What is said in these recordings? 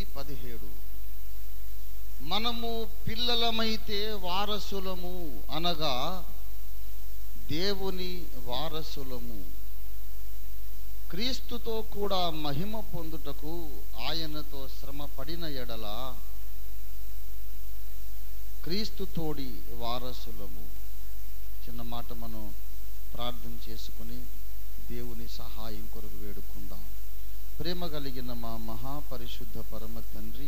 పదిహేడు మనము పిల్లలమైతే వారసులము అనగా దేవుని వారసులము క్రీస్తుతో కూడా మహిమ పొందుటకు ఆయనతో శ్రమ పడిన ఎడల క్రీస్తు తోడి వారసులము చిన్న మాట మనం ప్రార్థన చేసుకుని దేవుని సహాయం కొరకు వేడుకుందాం ప్రేమ కలిగిన మా మహాపరిశుద్ధ పరమ తండ్రి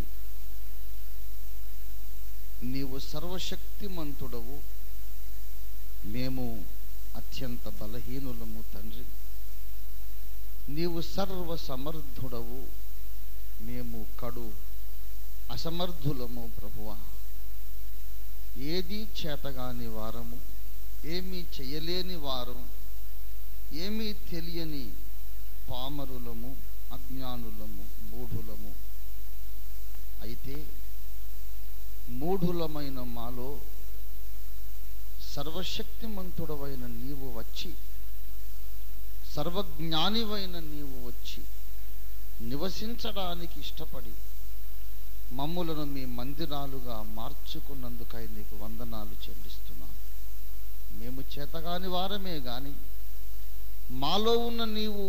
నీవు సర్వశక్తిమంతుడవు మేము అత్యంత బలహీనులము తండ్రి నీవు సర్వ సమర్థుడవు మేము కడు అసమర్థులము ప్రభువా ఏది చేతగాని వారము ఏమీ చేయలేని వారము ఏమీ తెలియని పామరులము అజ్ఞానులము మూఢులము అయితే మూఢులమైన మాలో సర్వశక్తిమంతుడవైన నీవు వచ్చి సర్వజ్ఞానివైన నీవు వచ్చి నివసించడానికి ఇష్టపడి మమ్ములను మీ మందిరాలుగా మార్చుకున్నందుకై నీకు వందనాలు చెల్లిస్తున్నాను మేము చేతగాని వారమే గాని మాలో ఉన్న నీవు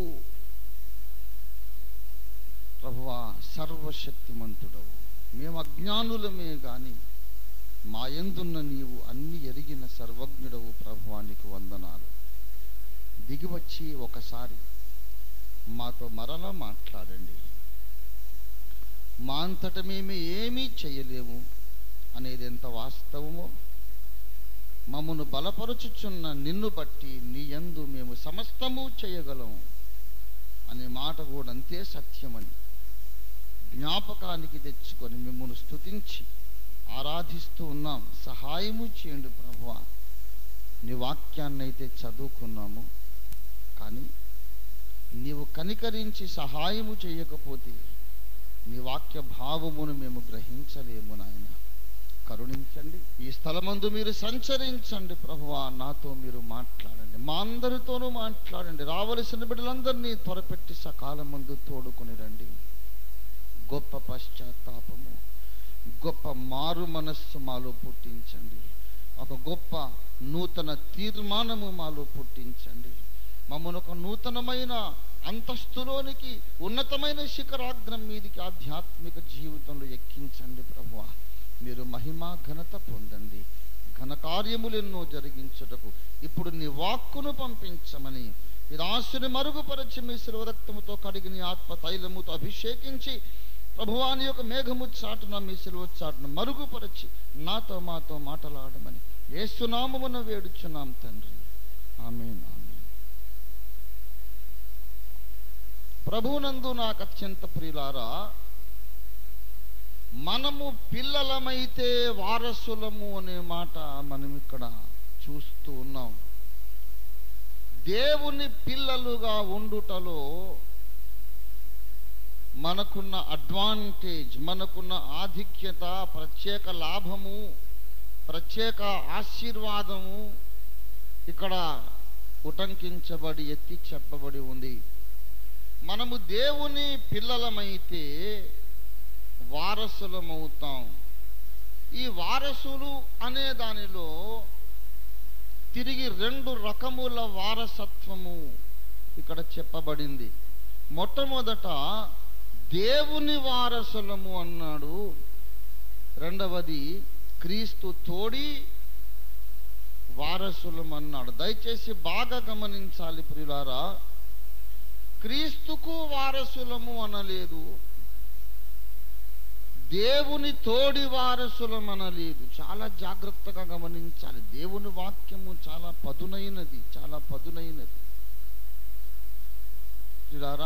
ప్రభువా సర్వశక్తిమంతుడవు మేము అజ్ఞానులమే గాని మా యందున్న నీవు అన్ని ఎరిగిన సర్వజ్ఞుడవు ప్రభువానికి వందనాలు దిగివచ్చి ఒకసారి మాతో మరలా మాట్లాడండి మా అంతట మేము ఏమీ చేయలేము అనేది ఎంత వాస్తవమో మమ్మను బలపరుచుచున్న నిన్ను బట్టి నీ యందు మేము సమస్తము చేయగలము అనే మాట కూడా అంతే సత్యమని జ్ఞాపకానికి తెచ్చుకొని మిమ్మల్ని స్తుతించి ఆరాధిస్తూ ఉన్నాం సహాయము చేయండి ప్రభువా నీ వాక్యాన్ని అయితే చదువుకున్నాము కానీ నీవు కనికరించి సహాయము చేయకపోతే నీ వాక్య భావమును మేము గ్రహించలేము నాయన కరుణించండి ఈ స్థలమందు మీరు సంచరించండి ప్రభువా నాతో మీరు మాట్లాడండి మా అందరితోనూ మాట్లాడండి రావలసిన బిడ్డలందరినీ త్వరపెట్టి సకాలమందు తోడుకొని రండి గొప్ప పశ్చాత్తాపము గొప్ప మారు మనస్సు మాలో పుట్టించండి ఒక గొప్ప నూతన తీర్మానము మాలో పుట్టించండి మమ్మల్ని ఒక నూతనమైన అంతస్తులోనికి ఉన్నతమైన శిఖరాగ్రం మీదికి ఆధ్యాత్మిక జీవితంలో ఎక్కించండి ప్రభువా మీరు మహిమ ఘనత పొందండి ఘనకార్యములు ఎన్నో జరిగించుటకు ఇప్పుడు నీ వాక్కును పంపించమని నిరాశని మరుగుపరచి మీ శిలువ రక్తముతో కడిగిన ఆత్మ తైలముతో అభిషేకించి ప్రభువాని యొక్క మేఘము చాటున మీ శిలువ చాటున మరుగుపరచి నాతో మాతో మాటలాడమని ఏసునామమున వేడుచున్నాం తండ్రి ఆమెన్ ఆమెన్ ప్రభునందు నాకు అత్యంత ప్రియులారా మనము పిల్లలమైతే వారసులము అనే మాట మనం ఇక్కడ చూస్తూ ఉన్నాం దేవుని పిల్లలుగా ఉండుటలో మనకున్న అడ్వాంటేజ్ మనకున్న ఆధిక్యత ప్రత్యేక లాభము ప్రత్యేక ఆశీర్వాదము ఇక్కడ ఉటంకించబడి ఎత్తి చెప్పబడి ఉంది మనము దేవుని పిల్లలమైతే వారసులమవుతాం ఈ వారసులు అనే దానిలో తిరిగి రెండు రకముల వారసత్వము ఇక్కడ చెప్పబడింది మొట్టమొదట దేవుని వారసులము అన్నాడు రెండవది క్రీస్తు తోడి వారసులం అన్నాడు దయచేసి బాగా గమనించాలి ప్రియులారా క్రీస్తుకు వారసులము అనలేదు దేవుని తోడి వారసులం అనలేదు చాలా జాగ్రత్తగా గమనించాలి దేవుని వాక్యము చాలా పదునైనది చాలా పదునైనది చూడారా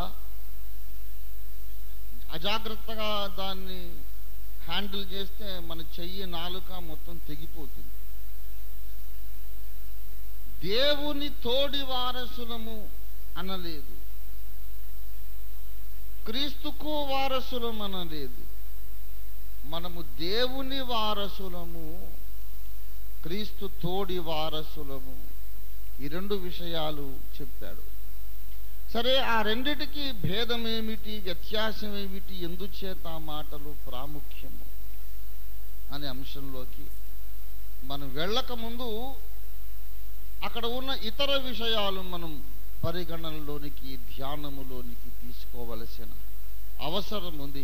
అజాగ్రత్తగా దాన్ని హ్యాండిల్ చేస్తే మన చెయ్యి నాలుక మొత్తం తెగిపోతుంది దేవుని తోడి వారసులము అనలేదు క్రీస్తుకు వారసులం అనలేదు మనము దేవుని వారసులము క్రీస్తు తోడి వారసులము ఈ రెండు విషయాలు చెప్పాడు సరే ఆ రెండిటికి భేదం ఏమిటి వ్యత్యాసం ఏమిటి ఎందుచేత ఆ మాటలు ప్రాముఖ్యము అనే అంశంలోకి మనం వెళ్ళక ముందు అక్కడ ఉన్న ఇతర విషయాలు మనం పరిగణనలోనికి ధ్యానములోనికి తీసుకోవలసిన అవసరం ఉంది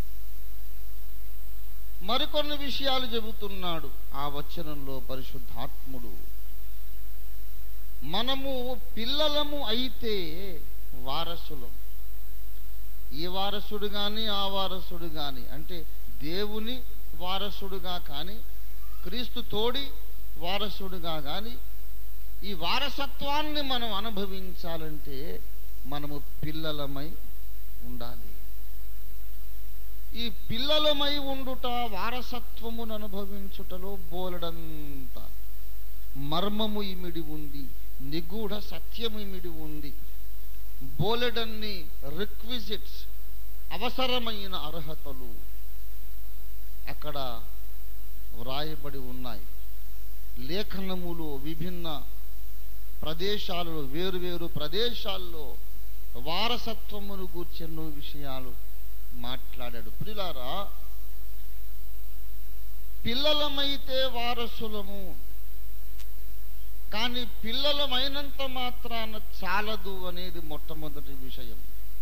మరికొన్ని విషయాలు చెబుతున్నాడు ఆ వచనంలో పరిశుద్ధాత్ముడు మనము పిల్లలము అయితే వారసులం ఈ వారసుడు కానీ ఆ వారసుడు కానీ అంటే దేవుని వారసుడుగా కానీ క్రీస్తు తోడి వారసుడుగా కానీ ఈ వారసత్వాన్ని మనం అనుభవించాలంటే మనము పిల్లలమై ఉండాలి ఈ పిల్లలమై ఉండుట వారసత్వమును అనుభవించుటలో బోలెడంత మర్మము ఇమిడి ఉంది నిగూఢ సత్యము ఇమిడి ఉంది బోలెడన్ని రిక్విజిట్స్ అవసరమైన అర్హతలు అక్కడ వ్రాయబడి ఉన్నాయి లేఖనములు విభిన్న ప్రదేశాలలో వేరువేరు ప్రదేశాల్లో వారసత్వమును గూర్చెన్నో విషయాలు మాట్లాడాడు ప్రిలారా పిల్లలమైతే వారసులము కానీ పిల్లలమైనంత మాత్రాన చాలదు అనేది మొట్టమొదటి విషయం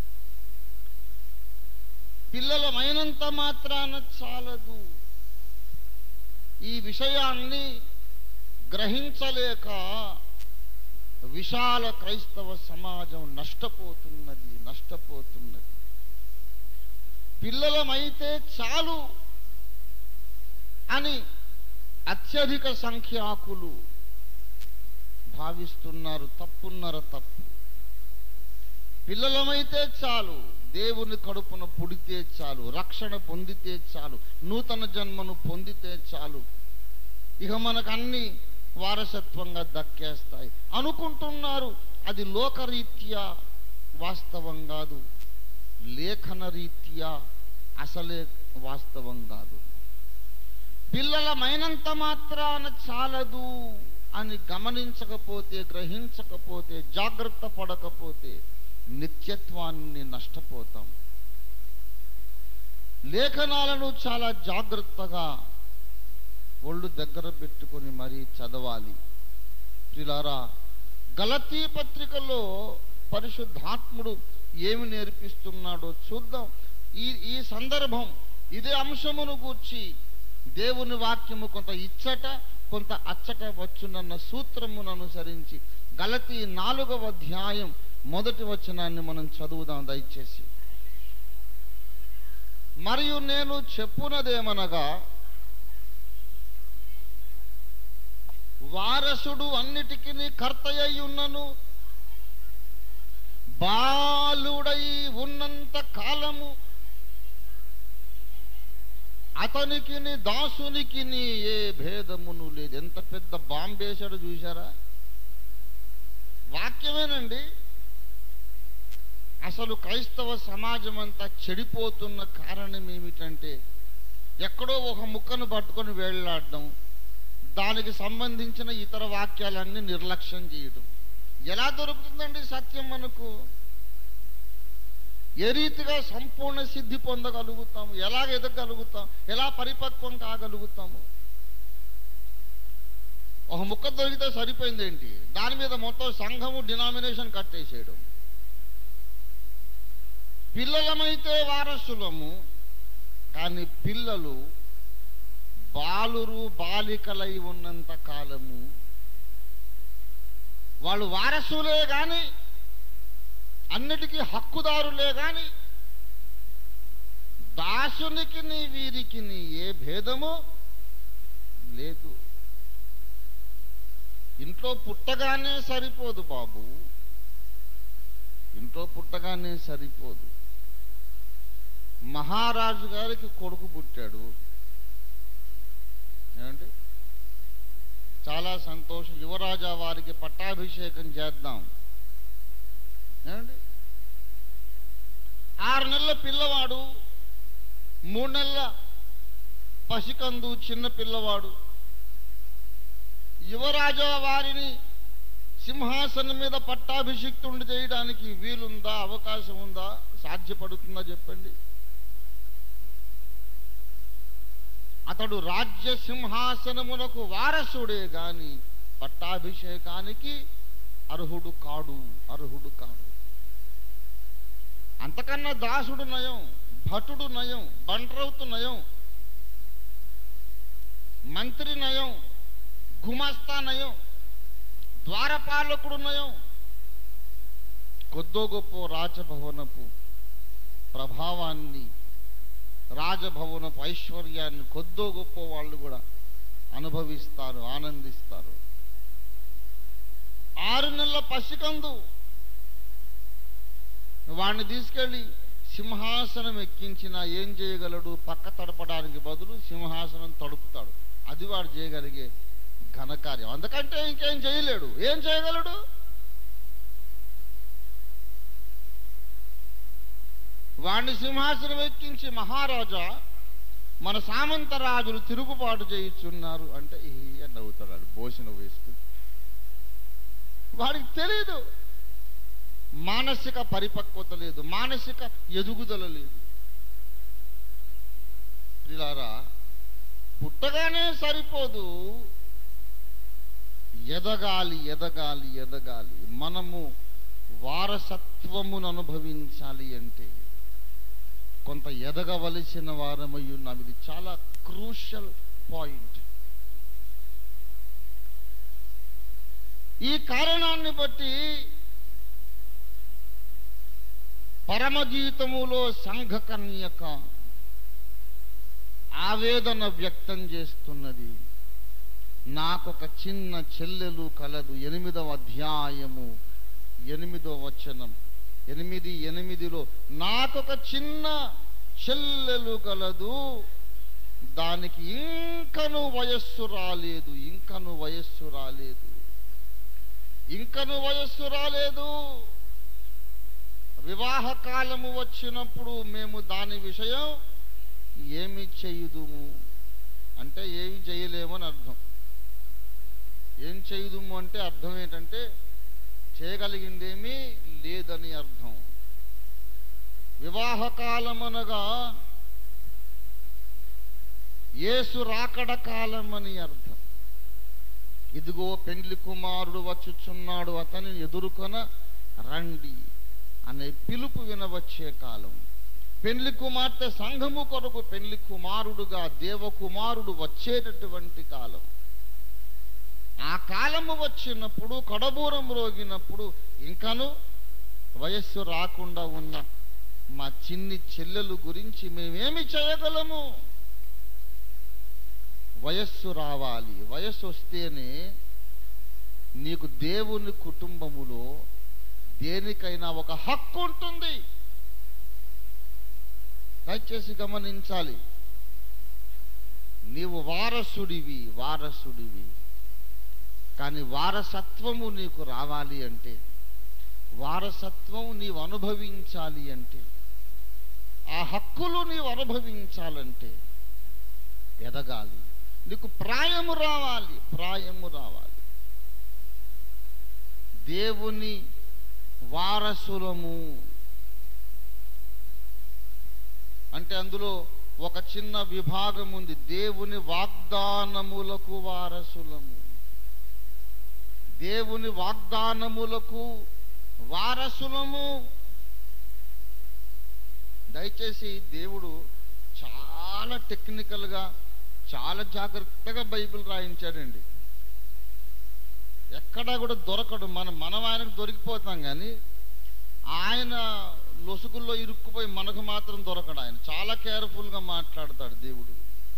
పిల్లలమైనంత మాత్రాన చాలదు ఈ విషయాన్ని గ్రహించలేక విశాల క్రైస్తవ సమాజం నష్టపోతున్నది నష్టపోతున్నది పిల్లలమైతే చాలు అని అత్యధిక సంఖ్యాకులు భావిస్తున్నారు తప్పున్నర తప్పు పిల్లలమైతే చాలు దేవుని కడుపున పుడితే చాలు రక్షణ పొందితే చాలు నూతన జన్మను పొందితే చాలు ఇక మనకు అన్ని వారసత్వంగా దక్కేస్తాయి అనుకుంటున్నారు అది లోకరీత్యా వాస్తవం కాదు లేఖన రీత్యా అసలే వాస్తవం కాదు పిల్లలమైనంత మాత్రాన చాలదు అని గమనించకపోతే గ్రహించకపోతే జాగ్రత్త పడకపోతే నిత్యత్వాన్ని నష్టపోతాం లేఖనాలను చాలా జాగ్రత్తగా ఒళ్ళు దగ్గర పెట్టుకొని మరీ చదవాలి ప్రిలారా గలతీ పత్రికలో పరిశుద్ధాత్ముడు ఏమి నేర్పిస్తున్నాడో చూద్దాం ఈ ఈ సందర్భం ఇదే అంశమును గూర్చి దేవుని వాక్యము కొంత ఇచ్చట కొంత అచ్చట వచ్చునన్న సూత్రమును అనుసరించి గలతీ నాలుగవ అధ్యాయం మొదటి వచనాన్ని మనం చదువుదాం దయచేసి మరియు నేను చెప్పునదేమనగా వారసుడు అన్నిటికీ కర్తయ్య ఉన్నను బాలుడై ఉన్నంత కాలము అతనికి దాసునికి ఏ భేదమును లేదు ఎంత పెద్ద బాంబేశాడు చూశారా వాక్యమేనండి అసలు క్రైస్తవ సమాజం అంతా చెడిపోతున్న కారణం ఏమిటంటే ఎక్కడో ఒక ముక్కను పట్టుకొని వేళ్లాడడం దానికి సంబంధించిన ఇతర వాక్యాలన్నీ నిర్లక్ష్యం చేయడం ఎలా దొరుకుతుందండి సత్యం మనకు ఏ రీతిగా సంపూర్ణ సిద్ధి పొందగలుగుతాము ఎలా ఎదగలుగుతాం ఎలా పరిపక్వం కాగలుగుతాము ఒక ముక్క దొరికితే సరిపోయిందేంటి దాని మీద మొత్తం సంఘము డినామినేషన్ కట్టేసేయడం పిల్లలమైతే వారసులము కానీ పిల్లలు బాలురు బాలికలై ఉన్నంత కాలము వాళ్ళు వారసులే గాని అన్నిటికీ హక్కుదారులే గాని దాసునికి నీ వీరికి నీ ఏ భేదము లేదు ఇంట్లో పుట్టగానే సరిపోదు బాబు ఇంట్లో పుట్టగానే సరిపోదు మహారాజు గారికి కొడుకు పుట్టాడు ఏమండి చాలా సంతోషం యువరాజా వారికి పట్టాభిషేకం చేద్దాం ఏమండి ఆరు నెలల పిల్లవాడు మూడు నెలల పసికందు చిన్న పిల్లవాడు యువరాజా వారిని సింహాసనం మీద పట్టాభిషిక్తుడిని చేయడానికి వీలుందా అవకాశం ఉందా సాధ్యపడుతుందా చెప్పండి అతడు రాజ్య సింహాసనమునకు వారసుడే గాని పట్టాభిషేకానికి అర్హుడు కాడు అర్హుడు కాడు అంతకన్నా దాసుడు నయం భటుడు నయం బండ్రౌతు నయం మంత్రి నయం గుమస్తా నయం ద్వారపాలకుడు నయం కొద్దో గొప్ప రాజభవనపు ప్రభావాన్ని రాజభవనపు ఐశ్వర్యాన్ని కొద్దో గొప్ప వాళ్ళు కూడా అనుభవిస్తారు ఆనందిస్తారు ఆరు నెలల పసికందు వాడిని తీసుకెళ్ళి సింహాసనం ఎక్కించిన ఏం చేయగలడు పక్క తడపడానికి బదులు సింహాసనం తడుపుతాడు అది వాడు చేయగలిగే ఘనకార్యం అందుకంటే ఇంకేం చేయలేడు ఏం చేయగలడు వాడిని సింహాసనం ఎక్కించి మహారాజా మన సామంత రాజులు తిరుగుబాటు చేయుచున్నారు అంటే ఈ అని నవ్వుతాడు భోజనం వేసుకుని వాడికి తెలియదు మానసిక పరిపక్వత లేదు మానసిక ఎదుగుదల లేదు ప్రిలారా పుట్టగానే సరిపోదు ఎదగాలి ఎదగాలి ఎదగాలి మనము వారసత్వమును అనుభవించాలి అంటే కొంత ఎదగవలసిన వారమై ఉన్నాం ఇది చాలా క్రూషల్ పాయింట్ ఈ కారణాన్ని బట్టి పరమగీతములో సంఘకన్యక ఆవేదన వ్యక్తం చేస్తున్నది నాకొక చిన్న చెల్లెలు కలదు ఎనిమిదవ అధ్యాయము ఎనిమిదవ వచనం ఎనిమిది ఎనిమిదిలో నాకొక చిన్న చెల్లెలు కలదు దానికి ఇంకను వయస్సు రాలేదు ఇంకను వయస్సు రాలేదు ఇంకను వయస్సు రాలేదు వివాహ కాలము వచ్చినప్పుడు మేము దాని విషయం ఏమి చేయుదుము అంటే ఏమి చేయలేమని అర్థం ఏం చేయుదుము అంటే అర్థం ఏంటంటే చేయగలిగిందేమీ లేదని అర్థం వివాహ కాలమనగా యేసు రాకడ కాలమని అర్థం ఇదిగో పెండ్లి కుమారుడు వచ్చుచున్నాడు అతని ఎదుర్కొన రండి అనే పిలుపు వినవచ్చే కాలం పెండ్లి కుమార్తె సంఘము కొరకు పెండ్లి కుమారుడుగా దేవకుమారుడు వచ్చేటటువంటి కాలం ఆ కాలము వచ్చినప్పుడు కడబూరం రోగినప్పుడు ఇంకను వయస్సు రాకుండా ఉన్న మా చిన్ని చెల్లెలు గురించి మేమేమి చేయగలము వయస్సు రావాలి వయస్సు వస్తేనే నీకు దేవుని కుటుంబములో దేనికైనా ఒక హక్కు ఉంటుంది దయచేసి గమనించాలి నీవు వారసుడివి వారసుడివి కానీ వారసత్వము నీకు రావాలి అంటే వారసత్వం నీవు అనుభవించాలి అంటే ఆ హక్కులు నీవు అనుభవించాలంటే ఎదగాలి నీకు ప్రాయము రావాలి ప్రాయము రావాలి దేవుని వారసులము అంటే అందులో ఒక చిన్న విభాగం ఉంది దేవుని వాగ్దానములకు వారసులము దేవుని వాగ్దానములకు వారసులము దయచేసి దేవుడు చాలా టెక్నికల్గా చాలా జాగ్రత్తగా బైబిల్ రాయించాడండి ఎక్కడా కూడా దొరకడు మనం మనం ఆయనకు దొరికిపోతాం కానీ ఆయన లొసుగుల్లో ఇరుక్కుపోయి మనకు మాత్రం దొరకడు ఆయన చాలా కేర్ఫుల్గా మాట్లాడతాడు దేవుడు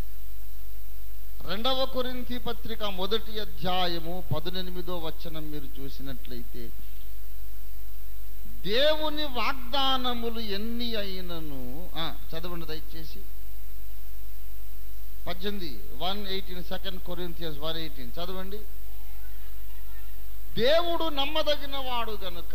రెండవ కొరింథీ పత్రిక మొదటి అధ్యాయము పదునెనిమిదో వచనం మీరు చూసినట్లయితే దేవుని వాగ్దానములు ఎన్ని అయినను ఆ, చదవండి దయచేసి పద్దెనిమిది one eighteen second Corinthians one eighteen చదవండి దేవుడు నమ్మదగిన వాడు గనుక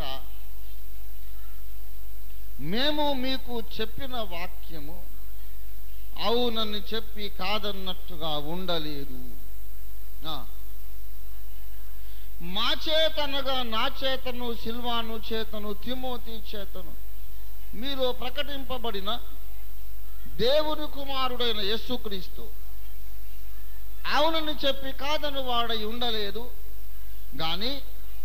మేము మీకు చెప్పిన వాక్యము అవునని చెప్పి కాదన్నట్టుగా ఉండలేదు ఆ. మా చేతనగా నా చేతను సిల్వాను చేతను తిమోతి చేతను మీరు ప్రకటింపబడిన దేవుని కుమారుడైన యేసుక్రీస్తు అవునని చెప్పి కాదని వాడై ఉండలేదు గాని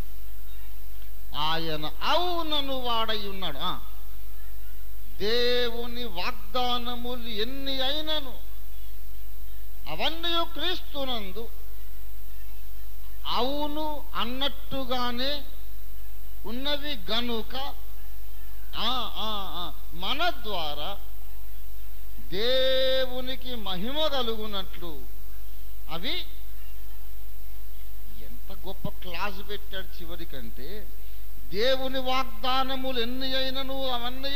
ఆయన అవునను వాడై ఉన్నాడు ఆ. దేవుని వాగ్దానములు ఎన్ని అయినను అవన్నీ క్రీస్తునందు అవును అన్నట్టుగానే ఉన్నవి గనుక ఆ, ఆ, ఆ, మన ద్వారా దేవునికి మహిమ కలుగునట్లు అవి ఎంత గొప్ప క్లాస్ పెట్టాడు చివరికంటే దేవుని వాగ్దానములు ఎన్ని అయినను అవన్నీ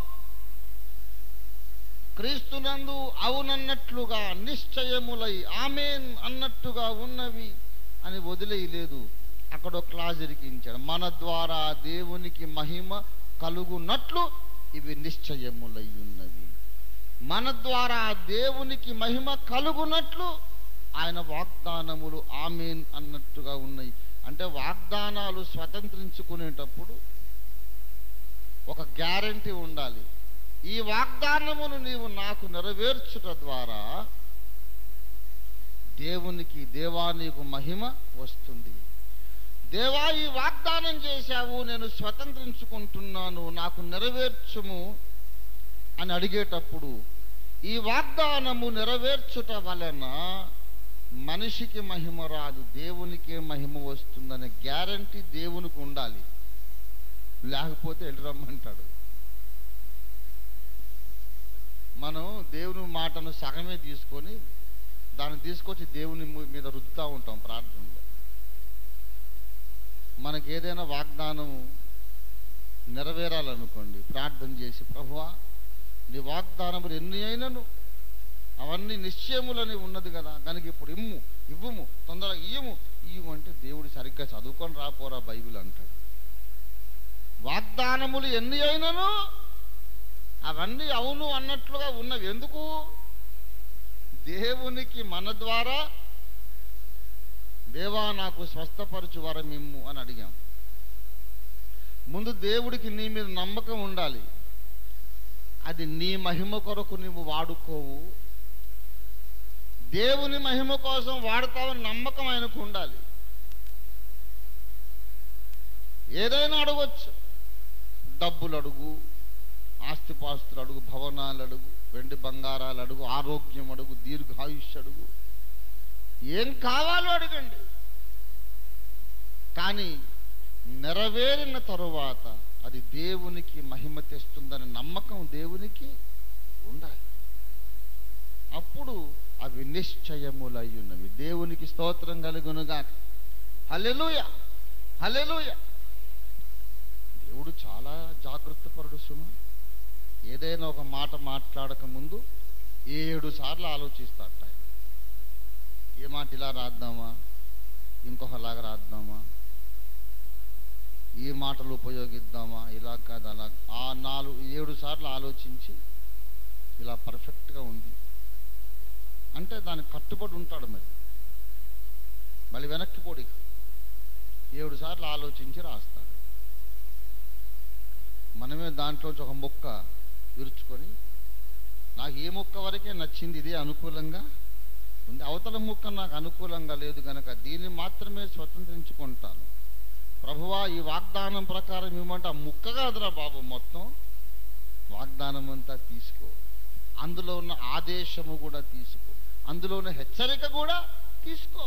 క్రీస్తునందు అవునన్నట్లుగా నిశ్చయములై ఆమెన్ అన్నట్టుగా ఉన్నవి అని వదిలేయలేదు అక్కడ ఒక క్లాజ్ ఇరికించాడు మన ద్వారా దేవునికి మహిమ కలుగునట్లు ఇవి నిశ్చయములై ఉన్నవి మన ద్వారా దేవునికి మహిమ కలుగునట్లు ఆయన వాగ్దానములు ఆమెన్ అన్నట్టుగా ఉన్నాయి అంటే వాగ్దానాలు స్వతంత్రించుకునేటప్పుడు ఒక గ్యారంటీ ఉండాలి ఈ వాగ్దానమును నీవు నాకు నెరవేర్చుట ద్వారా దేవునికి దేవా నీకు మహిమ వస్తుంది దేవా ఈ వాగ్దానం చేశావు నేను స్వతంత్రించుకుంటున్నాను నాకు నెరవేర్చుము అని అడిగేటప్పుడు ఈ వాగ్దానము నెరవేర్చుట వలన మనిషికి మహిమ రాదు దేవునికే మహిమ వస్తుందనే గ్యారంటీ దేవునికి ఉండాలి లేకపోతే వెళ్ళి రమ్మంటాడు మనం దేవుని మాటను సగమే తీసుకొని దాన్ని తీసుకొచ్చి దేవుని ము- మీద రుద్దుతూ ఉంటాం ప్రార్థనలో మనకి ఏదైనా వాగ్దానం నెరవేరాలనుకోండి ప్రార్థన చేసి ప్రభువా నీ వాగ్దానములు ఎన్ని అయినను అవన్నీ నిశ్చయములని ఉన్నది కదా దానికి ఇప్పుడు ఇమ్ము ఇవ్వము తొందరగా ఇయ్యము ఇయ్యము అంటే దేవుడు సరిగ్గా చదువుకొని రాపోరా బైబిల్ అంటాడు వాగ్దానములు ఎన్ని అయినను అవన్నీ అవును అన్నట్లుగా ఉన్నవి ఎందుకు దేవునికి మన ద్వారా దేవా నాకు స్వస్థపరచు వరమిమ్ము అని అడిగాం ముందు దేవుడికి నీ మీద నమ్మకం ఉండాలి అది నీ మహిమ కొరకు నువ్వు వాడుకోవు దేవుని మహిమ కోసం వాడతావని నమ్మకం ఆయనకు ఉండాలి ఏదైనా అడగొచ్చు డబ్బులు అడుగు ఆస్తిపాస్తులు అడుగు భవనాలు అడుగు వెండి బంగారాలు అడుగు ఆరోగ్యం అడుగు దీర్ఘాయుష్ అడుగు ఏం కావాలో అడగండి కానీ నెరవేరిన తరువాత అది దేవునికి మహిమ తెస్తుందనే నమ్మకం దేవునికి ఉండాలి అప్పుడు అవి నిశ్చయములై ఉన్నవి దేవునికి స్తోత్రం కలుగునుగా హలెలుయ హలెలుయ దేవుడు చాలా జాగ్రత్త పరుడు సుమ ఏదైనా ఒక మాట మాట్లాడక ముందు ఏడు సార్లు ఆలోచిస్తాడట ఆయన ఏ మాట ఇలా రాద్దామా ఇంకొకలాగా రాద్దామా ఈ మాటలు ఉపయోగిద్దామా ఇలా కాదు అలా ఆ నాలుగు ఏడు సార్లు ఆలోచించి ఇలా పర్ఫెక్ట్గా ఉంది అంటే దానికి కట్టుబడి ఉంటాడు మరి మళ్ళీ వెనక్కి పోడి ఏడు సార్లు ఆలోచించి రాస్తాడు మనమే దాంట్లోంచి ఒక మొక్క విరుచుకొని నాకు ఈ మొక్క వరకే నచ్చింది ఇదే అనుకూలంగా ఉంది అవతల మొక్క నాకు అనుకూలంగా లేదు కనుక దీన్ని మాత్రమే స్వతంత్రించుకుంటాను ప్రభువా ఈ వాగ్దానం ప్రకారం ఇవ్వమంటే ఆ ముక్క కాదురా బాబు మొత్తం వాగ్దానం అంతా తీసుకో అందులో ఉన్న ఆదేశము కూడా తీసుకో అందులో ఉన్న హెచ్చరిక కూడా తీసుకో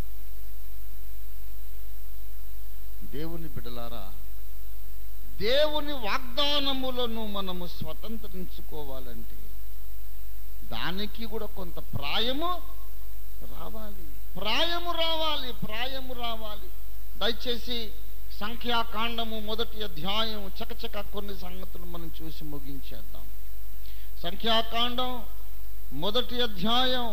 దేవుని బిడలారా దేవుని వాగ్దానములను మనము స్వతంత్రించుకోవాలంటే దానికి కూడా కొంత ప్రాయము రావాలి ప్రాయము రావాలి ప్రాయము రావాలి దయచేసి సంఖ్యాకాండము మొదటి అధ్యాయం చకచక కొన్ని సంగతులు మనం చూసి ముగించేద్దాం సంఖ్యాకాండం మొదటి అధ్యాయం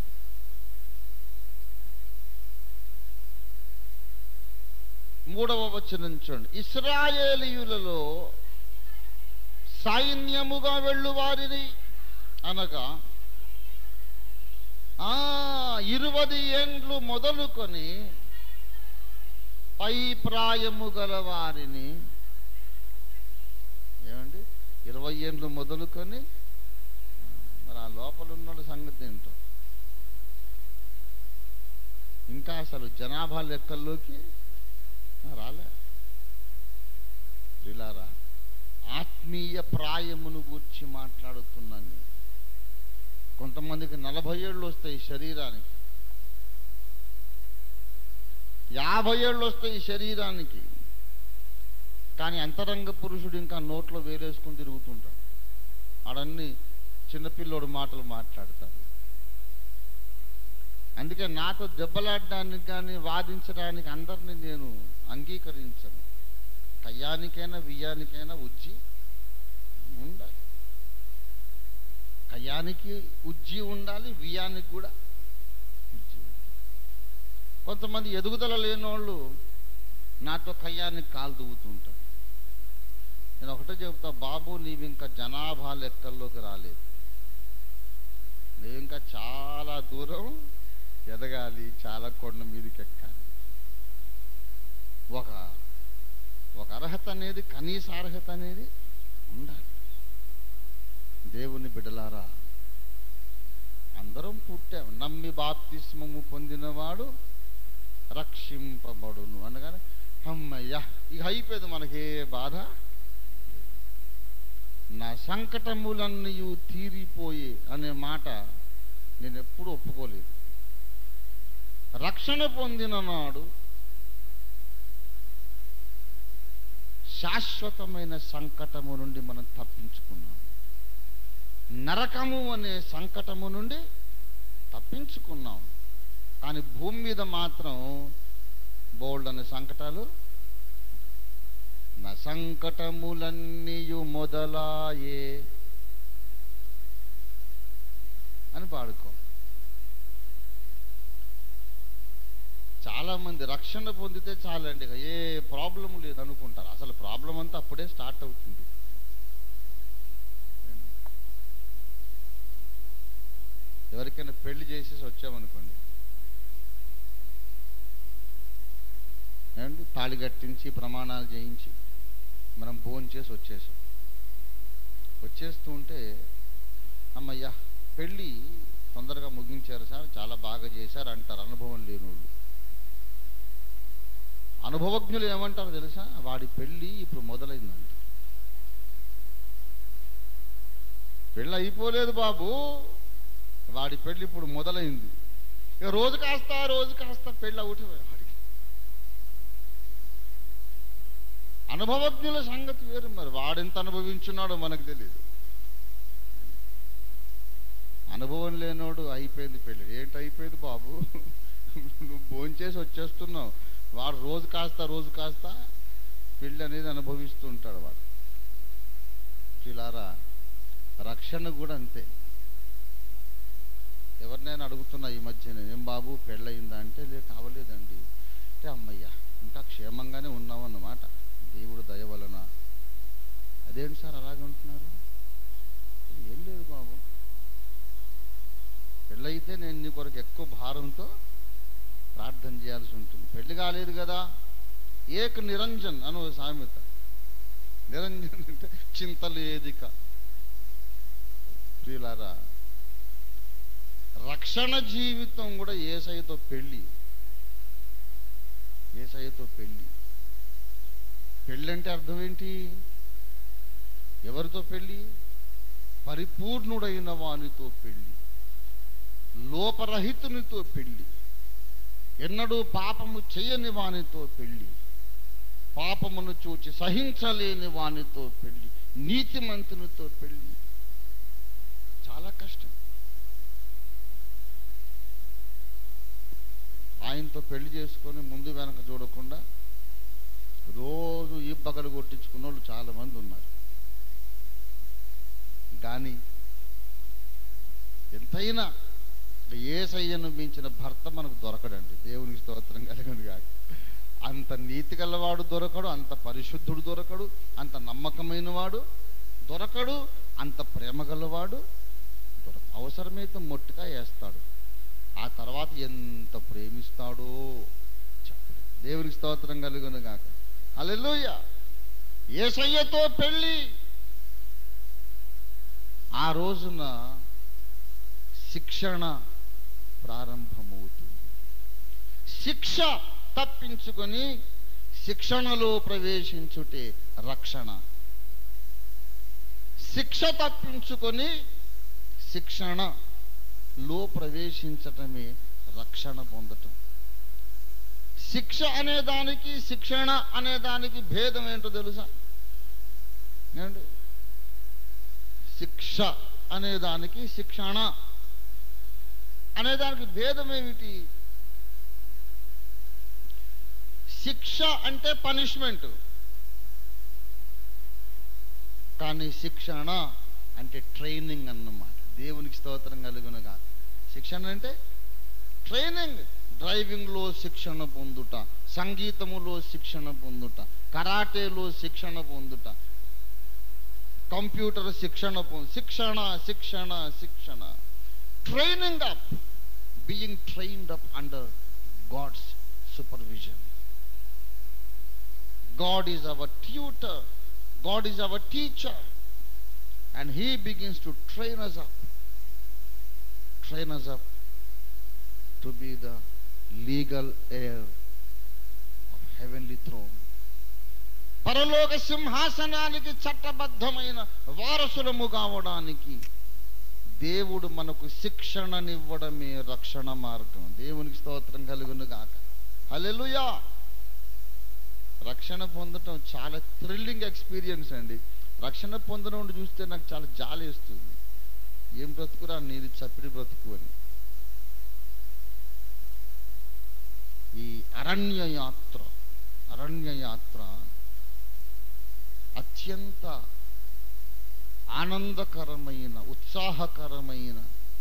మూడవ వచనం చూడండి ఇస్రాయేలీయులలో సైన్యముగా వెళ్ళు వారిని అనగా ఆ ఇరువది ఏండ్లు మొదలుకొని పై ప్రాయము గల వారిని ఏమండి ఇరవై ఏండ్లు మొదలుకొని మరి ఆ లోపల ఉన్న సంగతి ఏంటో ఇంకా అసలు జనాభా లెక్కల్లోకి రాలే ప్రిలారా ఆత్మీయ ప్రాయమును గూర్చి మాట్లాడుతున్నాను నేను. కొంతమందికి నలభై ఏళ్ళు వస్తాయి శరీరానికి యాభై ఏళ్ళు వస్తాయి శరీరానికి కానీ అంతరంగ పురుషుడు ఇంకా నోట్లో వేలేసుకుని తిరుగుతుంటాడు ఆడన్ని చిన్నపిల్లోడు మాటలు మాట్లాడతాడు అందుకే నాతో దెబ్బలాడడానికి కానీ వాదించడానికి అందరినీ నేను అంగీకరించను కయ్యానికైనా వియ్యానికైనా ఉజ్జి ఉండాలి కయ్యానికి ఉజ్జి ఉండాలి వియ్యానికి కూడా ఉజ్జి ఉండాలి. కొంతమంది ఎదుగుదల లేనోళ్ళు నాతో కయ్యానికి కాలు దువ్వుతుంటారు నేను ఒకటే చెబుతా బాబు నీవు ఇంకా జనాభా లెక్కల్లోకి రాలేదు నువ్వు ఇంకా చాలా దూరం ఎదగాలి చాలా కొండ మీదకి ఎక్కాలి ఒక ఒక అర్హత అనేది కనీస అర్హత అనేది ఉండాలి దేవుని బిడలారా అందరం పుట్టాం నమ్మి బాప్తిస్మము పొందినవాడు రక్షింపబడును అనగానే అమ్మయ్యా ఇక అయిపోయింది మనకి ఏ బాధ నా సంకటములన్నీ తీరిపోయే అనే మాట నేను ఎప్పుడూ ఒప్పుకోలేదు రక్షణ పొందిన నాడు శాశ్వతమైన సంకటము నుండి మనం తప్పించుకున్నాం నరకము అనే సంకటము నుండి తప్పించుకున్నాం కానీ భూమి మీద మాత్రం బోల్డ్ అనే సంకటాలు నా సంకటములన్నీయు మొదలాయే అని పాడుకో చాలా మంది రక్షణ పొందితే చాలండి ఇక ఏ ప్రాబ్లం లేదు అనుకుంటారు అసలు ప్రాబ్లం అంతా అప్పుడే స్టార్ట్ అవుతుంది ఎవరికైనా పెళ్లి చేసేసి వచ్చామనుకోండి ఏమండి తాళి కట్టించి ప్రమాణాలు చేయించి మనం భోజనం చేసి వచ్చేసాం వచ్చేస్తూ ఉంటే అమ్మయ్యా పెళ్ళి తొందరగా ముగించారు సార్ చాలా బాగా చేశారు అంటారు అనుభవం లేనోళ్ళు అనుభవజ్ఞులు ఏమంటారు తెలుసా వాడి పెళ్ళి ఇప్పుడు మొదలైందంట పెళ్ళి అయిపోలేదు బాబు వాడి పెళ్ళి ఇప్పుడు మొదలైంది ఇక రోజు కాస్త రోజు కాస్త పెళ్ళి అవుట్ వాడికి అనుభవజ్ఞుల సంగతి వేరు మరి వాడెంత అనుభవించున్నాడో మనకు తెలియదు అనుభవం లేనోడు అయిపోయింది పెళ్ళి ఏంటి అయిపోయింది బాబు నువ్వు భోంచేసి వచ్చేస్తున్నావు వాడు రోజు కాస్త రోజు కాస్త పెళ్ళి అనేది అనుభవిస్తూ ఉంటాడు వాడు చిలారా రక్షణ కూడా అంతే ఎవరినైనా అడుగుతున్నా ఈ మధ్యన ఏం బాబు పెళ్ళయిందా అంటే లే కావలేదండి అంటే అమ్మయ్యా ఇంకా క్షేమంగానే ఉన్నామన్నమాట దేవుడు దయ వలన అదేంటి సార్ అలాగే ఉంటున్నారు ఏం లేదు బాబు పెళ్ళయితే నేను నీ కొరకు ఎక్కువ భారంతో ప్రార్థన చేయాల్సి ఉంటుంది పెళ్లి కాలేదు కదా ఏక నిరంజన్ అను ఓ సామెత నిరంజన్ అంటే చింతలేదిక ప్రియులారా రక్షణ జీవితం కూడా ఏసైతో పెళ్ళి ఏసైతో పెళ్ళి పెళ్ళి అంటే అర్థం ఏంటి ఎవరితో పెళ్ళి పరిపూర్ణుడైన వానితో పెళ్ళి లోపరహితునితో పెళ్ళి ఎన్నడూ పాపము చేయని వానితో పెళ్ళి పాపమును చూచి సహించలేని వానితో పెళ్ళి నీతిమంతునితో పెళ్ళి చాలా కష్టం ఆయనతో పెళ్లి చేసుకొని ముందు వెనక చూడకుండా రోజు ఈ బగలు కొట్టించుకున్న వాళ్ళు చాలా మంది ఉన్నారు కానీ ఎంతైనా ఏసయ్యను మించిన భర్త మనకు దొరకడండి దేవునికి స్తోత్రం కలిగింది కాక అంత నీతి గలవాడు దొరకడు అంత పరిశుద్ధుడు దొరకడు అంత నమ్మకమైన వాడు దొరకడు అంత ప్రేమ గలవాడు దొరక అవసరమైతే మొట్టుగా వేస్తాడు ఆ తర్వాత ఎంత ప్రేమిస్తాడో చెప్పలేదు దేవునికి స్తోత్రం కలుగును గాక హల్లెలూయా ఏసయ్యతో పెళ్ళి ఆ రోజున శిక్షణ ప్రారంభమవుతుంది శిక్ష తప్పించుకొని శిక్షణలో ప్రవేశించుటే రక్షణ శిక్ష తప్పించుకొని శిక్షణలో ప్రవేశించటమే రక్షణ పొందటం శిక్ష అనే దానికి శిక్షణ అనే దానికి భేదం ఏంటో తెలుసా ఏమండి శిక్ష అనే దానికి శిక్షణ అనే దానికి భేదం ఏమిటి శిక్ష అంటే పనిష్మెంట్ కానీ శిక్షణ అంటే ట్రైనింగ్ అన్నమాట దేవునికి స్తోత్రం కలుగును కాదు శిక్షణ అంటే ట్రైనింగ్ డ్రైవింగ్లో శిక్షణ పొందుట సంగీతములో శిక్షణ పొందుట కరాటేలో శిక్షణ పొందుట కంప్యూటర్ శిక్షణ పొందు శిక్షణ శిక్షణ శిక్షణ training up being trained up under God's supervision God is our tutor, God is our teacher, and He begins to train us up, train us up to be the legal heir of heavenly throne. పరలోక సింహాసనానికి చట్టబద్ధమైన వారసులము కావడానికి దేవుడు మనకు శిక్షణనివ్వడమే రక్షణ మార్గం దేవునికి స్తోత్రం కలుగును గాక హల్లెలూయా రక్షణ పొందటం చాలా థ్రిల్లింగ్ ఎక్స్పీరియన్స్ అండి రక్షణ పొందడం చూస్తే నాకు చాలా జాలి వేస్తుంది ఏం బ్రతుకురా నీది చప్పిడి బ్రతుకు అని ఈ అరణ్య యాత్ర అరణ్య యాత్ర అత్యంత ఆనందకరమైన ఉత్సాహకరమైన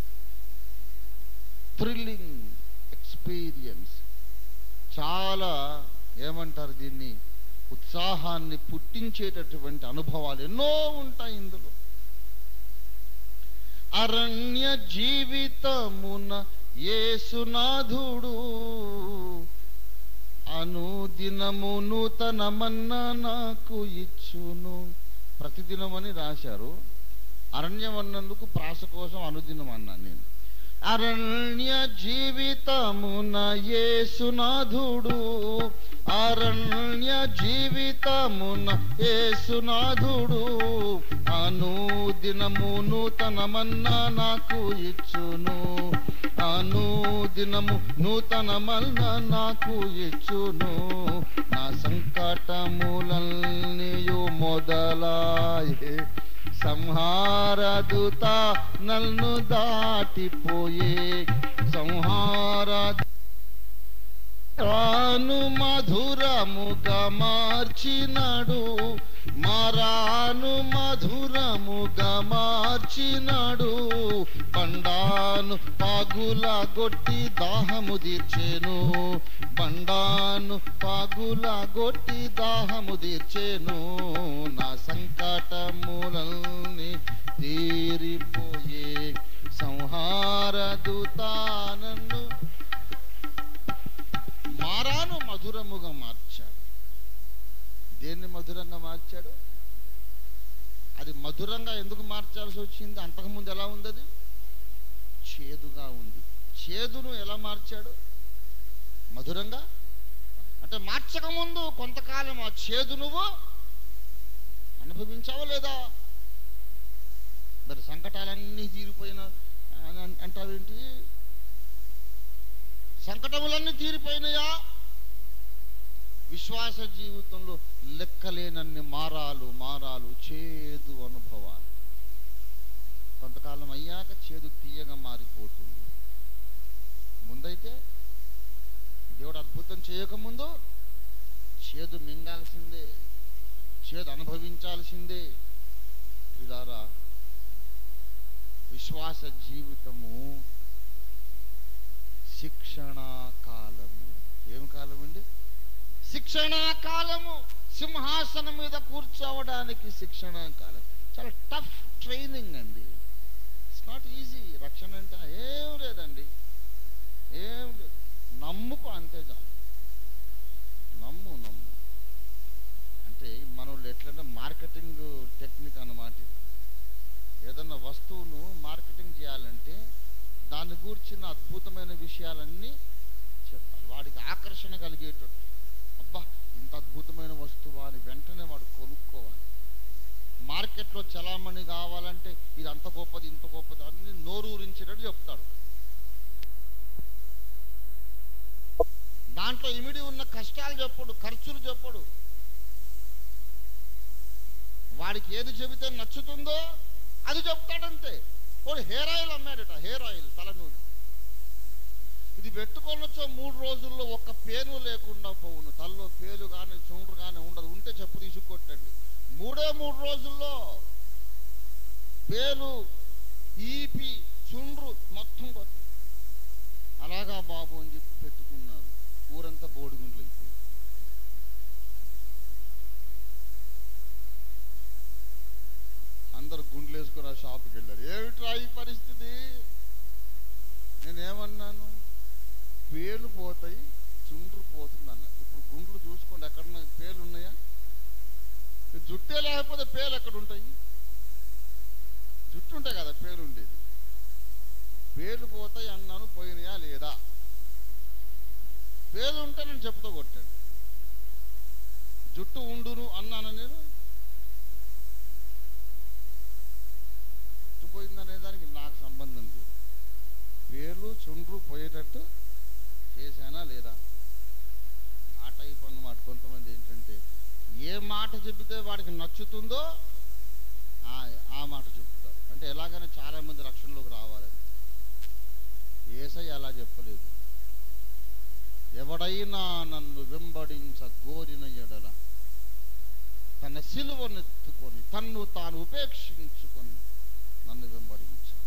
థ్రిల్లింగ్ ఎక్స్పీరియన్స్ చాలా ఏమంటారు దీన్ని ఉత్సాహాన్ని పుట్టించేటటువంటి అనుభవాలు ఎన్నో ఉంటాయి ఇందులో అరణ్య జీవితమున యేసునాథుడు అనుదినము నూతనమన్న నాకు ఇచ్చును ప్రతిదినమని రాశారు అరణ్యం అన్నందుకు ప్రాస కోసం అనుదినం అన్నాను నేను అరణ్య జీవితమున యేసునాథుడు అరణ్య జీవితమున యేసునాథుడు అనుదినము నూతనమన్న నాకు ఇచ్చును అనుదినము నూతనమన్న నాకు ఇచ్చును నా సంకటములన్నీయు మొదలాయే సంహారదుత నన్ను దాటిపోయే సంహార రాను మధురముగా మార్చినాడు మారాను మధురముగా మార్చినాడు బండాను పాగుల గొట్టి దాహము తీర్చేను బండాను పాగుల గొట్టి దాహము తీర్చేను నా సంకటములన్నీ తీరిపోయే సంహారదుత నన్ను మారాను మధురముగా మార్చాడు దేన్ని మధురంగా మార్చాడు అది మధురంగా ఎందుకు మార్చాల్సి వచ్చింది అంతకుముందు ఎలా ఉంది అది చేదుగా ఉంది చేదును ఎలా మార్చాడు మధురంగా అంటే మార్చక ముందు కొంతకాలం ఆ చేదు నువ్వు అనుభవించావా లేదా మరి సంకటాలన్నీ తీరిపోయిన అని అన్- అంటావేంటి సంకటములన్నీ తీరిపోయినాయా విశ్వాస జీవితంలో లెక్కలేనన్ని మారాలు మారాలు చేదు అనుభవాలు కొంతకాలం అయ్యాక చేదు తీయగా మారిపోతుంది ముందైతే దేవుడు అద్భుతం చేయకముందు చేదు మింగాల్సిందే చేదు అనుభవించాల్సిందే ఇదారా విశ్వాస జీవితము శిక్షణ కాలము ఏం కాలం అండి శిక్షణ కాలము సింహాసనం మీద కూర్చోవడానికి శిక్షణ కాలం చాలా టఫ్ ట్రైనింగ్ అండి ఇట్స్ నాట్ ఈజీ రక్షణ అంటే ఏం లేదండి ఏం లేదు నమ్ముకో అంతే చాలు మార్కెటింగ్ టెక్నిక్ అన్నమాట ఇది. ఏదన్నా వస్తువును మార్కెటింగ్ చేయాలంటే దాని గూర్చిన అద్భుతమైన విషయాలన్నీ చెప్పాలి వాడికి ఆకర్షణ కలిగేటట్టు అబ్బా ఇంత అద్భుతమైన వస్తువా అని వెంటనే వాడు కొనుక్కోవాలి మార్కెట్లో చలామణి కావాలంటే ఇది అంత గొప్పది ఇంత గొప్పది అన్ని నోరూరించేటట్టు చెప్తాడు దాంట్లో ఇమిడి ఉన్న కష్టాలు చెప్పడు ఖర్చులు చెప్పడు వాడికి ఏది చెబితే నచ్చుతుందో అది చెప్తాడంతే వాడు హెయిర్ ఆయిల్ అమ్మాడట హెయిర్ ఆయిల్ తల నూనె ఇది పెట్టుకోనొచ్చో మూడు రోజుల్లో ఒక్క పేను లేకుండా పోవును తలలో పేలు కానీ చుండ్రు కానీ ఉండదు ఉంటే చెప్పు తీసుకొట్టండి మూడే మూడు రోజుల్లో పేలు ఈపి చుండ్రు మొత్తం పోతుంది అలాగా బాబు అని చెప్పి పెట్టుకున్నారు ఊరంతా బోడిగుండ్లు అయిపోయింది అందరు గుండ్లు వేసుకుని ఆ షాప్కి వెళ్ళారు ఏమిట్రా ఈ పరిస్థితి నేనేమన్నాను పేలు పోతాయి చుండ్రు పోతుంది అన్న ఇప్పుడు గుండ్లు చూసుకోండి ఎక్కడన్నా పేలు ఉన్నాయా ఈ జుట్టే లేకపోతే పేలు ఎక్కడ ఉంటాయి జుట్టు ఉంటాయి కదా పేలు ఉండేది పేలు పోతాయి అన్నాను పోయినాయా లేదా పేలు ఉంటే నేను చెప్పుతో కొట్టాడు జుట్టు ఉండును అన్నాను నేను జుట్టు పోయిందనే దానికి నాకు సంబంధం లేదు పేర్లు చుండ్రు పోయేటట్టు చేశానా లేదా ఆ టైప్ అన్నమాట కొంతమంది ఏంటంటే ఏ మాట చెబితే వాడికి నచ్చుతుందో ఆ ఆ మాట చెప్తారు అంటే ఎలాగైనా చాలా మంది రక్షణలోకి రావాలని ఏసై అలా చెప్పలేదు ఎవడైనా నన్ను వెంబడించ గోరిన ఎడల తన సిలువనెత్తుకొని తన్ను తాను ఉపేక్షించుకొని నన్ను వెంబడించాలి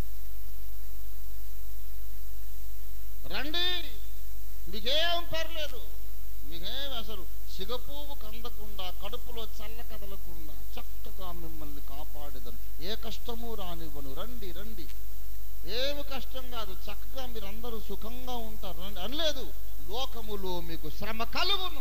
రండి మీకేం పర్లేదు మీకేం అసలు సిగపువ్వు కందకుండా కడుపులో చల్ల కదలకుండా చక్కగా మిమ్మల్ని కాపాడేదను ఏ కష్టము రానివ్వను రండి రండి ఏమి కష్టం కాదు చక్కగా మీరందరూ సుఖంగా ఉంటారు రండి అనలేదు లోకములో మీకు శ్రమ కలుగును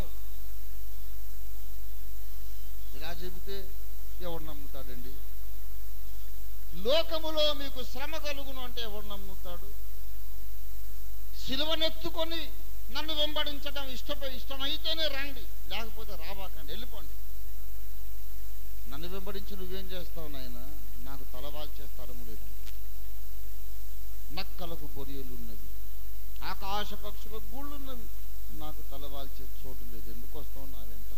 ఇలా చెబితే ఎవడు నమ్ముతాడండి లోకములో మీకు శ్రమ కలుగును అంటే ఎవడు నమ్ముతాడు సిలువనెత్తుకొని నన్ను వెంబడించడం ఇష్టపై ఇష్టమైతేనే రండి లేకపోతే రాబాకండి వెళ్ళిపోండి నన్ను వెంబడించి నువ్వేం చేస్తావు నాయన నాకు తలవాలు చేస్తాడము లేదండి నక్కలకు బొరియలు ఉన్నవి ఆకాశ పక్షులకు గూళ్ళు ఉన్నవి నాకు తలవాల్చే చోటు లేదు ఎందుకు వస్తావు నా వెంట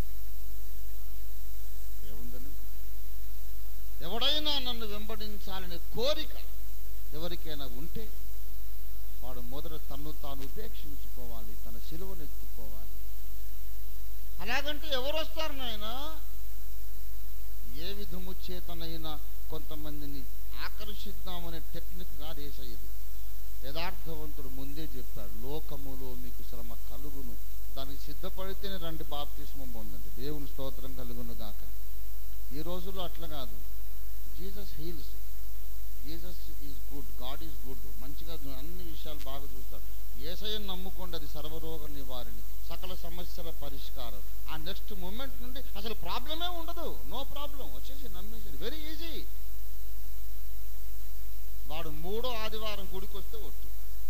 ఏముందని ఎవడైనా నన్ను వెంబడించాలనే కోరిక ఎవరికైనా ఉంటే వాడు మొదట తన్ను తాను ఉపేక్షించుకోవాలి తన సిలువను ఎత్తుకోవాలి అలాగంటే ఎవరు వస్తారు నాయన ఏ విధము చేతనైనా కొంతమందిని ఆకర్షిద్దామనే టెక్నిక్ కాదు ఏసయ్యది యథార్థవంతుడు ముందే చెప్పాడు లోకములో మీకు శ్రమ కలుగును దానికి సిద్ధపడితేనే రండి బాప్తిస్మం పొందండి దేవుని స్తోత్రం కలుగును గాక ఈ రోజుల్లో అట్లా కాదు Jesus heals Jesus is good God is good మంచిగా చూ- అన్ని విషయాలు బాగా చూస్తాడు ఏసయ్యను నమ్ముకోండి అది సర్వరోగ నివారణి సకల సమస్యల పరిష్కారం ఆ నెక్స్ట్ మూమెంట్ నుండి అసలు ప్రాబ్లమే ఉండదు నో ప్రాబ్లం వచ్చేసి నమ్మేసి వెరీ ఈజీ వాడు మూడో ఆదివారం గుడికి వస్తే ఒట్టు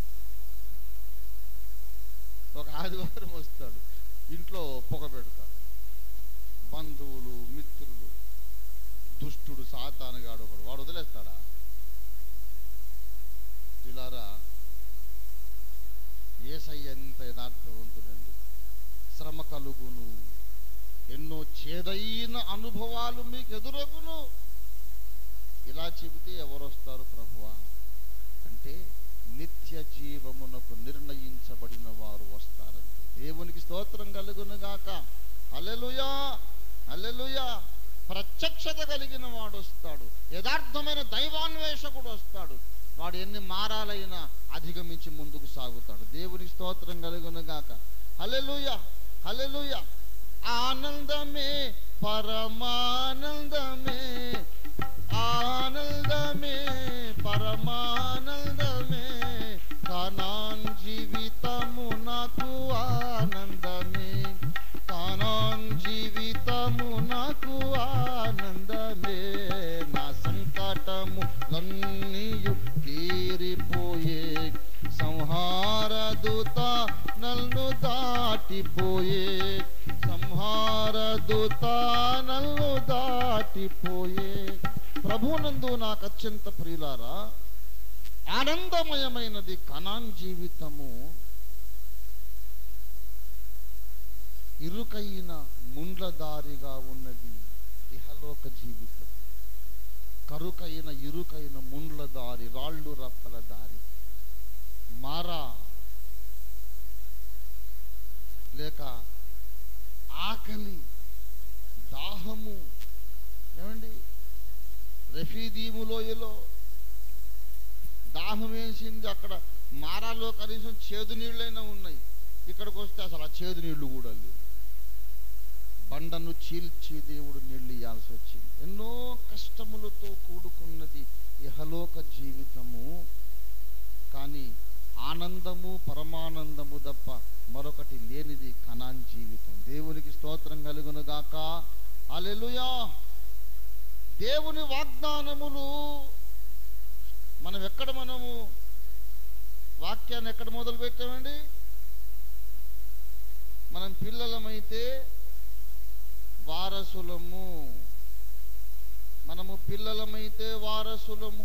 ఒక ఆదివారం వస్తాడు ఇంట్లో పొగ పెడతాడు బంధువులు మిత్రులు దుష్టుడు సాతానుగాడు ఒకడు వాడు వదిలేస్తాడా పిల్లారా ఏసయ్య ఎంత యథార్థవంతుడండి శ్రమ కలుగును ఎన్నో చేదైన అనుభవాలు మీకు ఎదురగును ఇలా చెబితే ఎవరు వస్తారు ప్రభువా అంటే నిత్య జీవమునకు నిర్ణయించబడిన వారు వస్తారంటే దేవునికి స్తోత్రం కలుగును గాక అల్లెలుయా అల్లెలుయా ప్రత్యక్షత కలిగిన వాడు వస్తాడు యథార్థమైన దైవాన్వేషకుడు వస్తాడు వాడు ఎన్ని మారాలైనా అధిగమించి ముందుకు సాగుతాడు దేవునికి స్తోత్రం కలుగును గాక హల్లెలూయా హల్లెలూయా ఆనందమే పరమానందమే ఆనందమే పరమానందమే కానాన్ జీవితము నాకు ఆనందమే కానాన్ జీవితము నాకు ఆనందమే దాటిపోయే సంహార దూత నన్ను దాటిపోయే ప్రభునందు నాకు అత్యంత ప్రియులారా ఆనందమయమైనది కనాన్ జీవితము ఇరుకైన ముండ్ల దారిగా ఉన్నది ఇహలోక జీవితం కరుకైన ఇరుకైన ముండ్ల దారి రాళ్ళు రప్పల దారి మారా లేక ఆకలి దాహము ఏమండి రఫీదీము లోయలో దాహం వేసింది అక్కడ మారాలో కనీసం చేదు నీళ్ళైనా ఉన్నాయి ఇక్కడికి వస్తే అసలు ఆ చేదు నీళ్లు కూడా లేవు బండను చీల్చి దేవుడు నీళ్లు ఇవ్వాల్సి వచ్చింది ఎన్నో కష్టములతో కూడుకున్నది ఇహలోక జీవితము కానీ ఆనందము పరమానందము తప్ప మరొకటి లేనిది కనాన్ జీవితం దేవునికి స్తోత్రం కలుగును గాక అలెలుయా దేవుని వాగ్దానములు మనం ఎక్కడ మనము వాక్యాన్ని ఎక్కడ మొదలు పెట్టామండి మనం పిల్లలమైతే వారసులము మనము పిల్లలమైతే వారసులము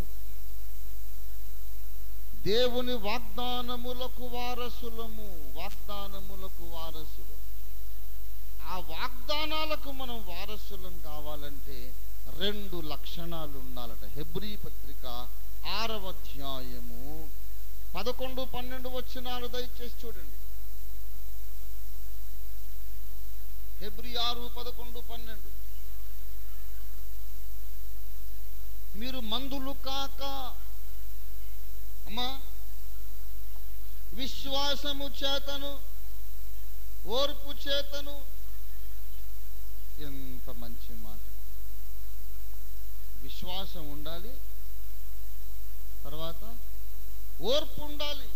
దేవుని వాగ్దానములకు వారసులము వాగ్దానములకు వారసులు ఆ వాగ్దానాలకు మనం వారసులం కావాలంటే రెండు లక్షణాలు ఉండాలట హెబ్రీ పత్రిక ఆరవ అధ్యాయము పదకొండు పన్నెండు వచ్చినాలు దయచేసి చూడండి హెబ్రి ఆరు పదకొండు పన్నెండు మీరు మందులు కాక అమ్మా విశ్వాసము చేతను ఓర్పు చేతను ఎంత మంచి మాట విశ్వాసం ఉండాలి తర్వాత ఓర్పు ఉండాలి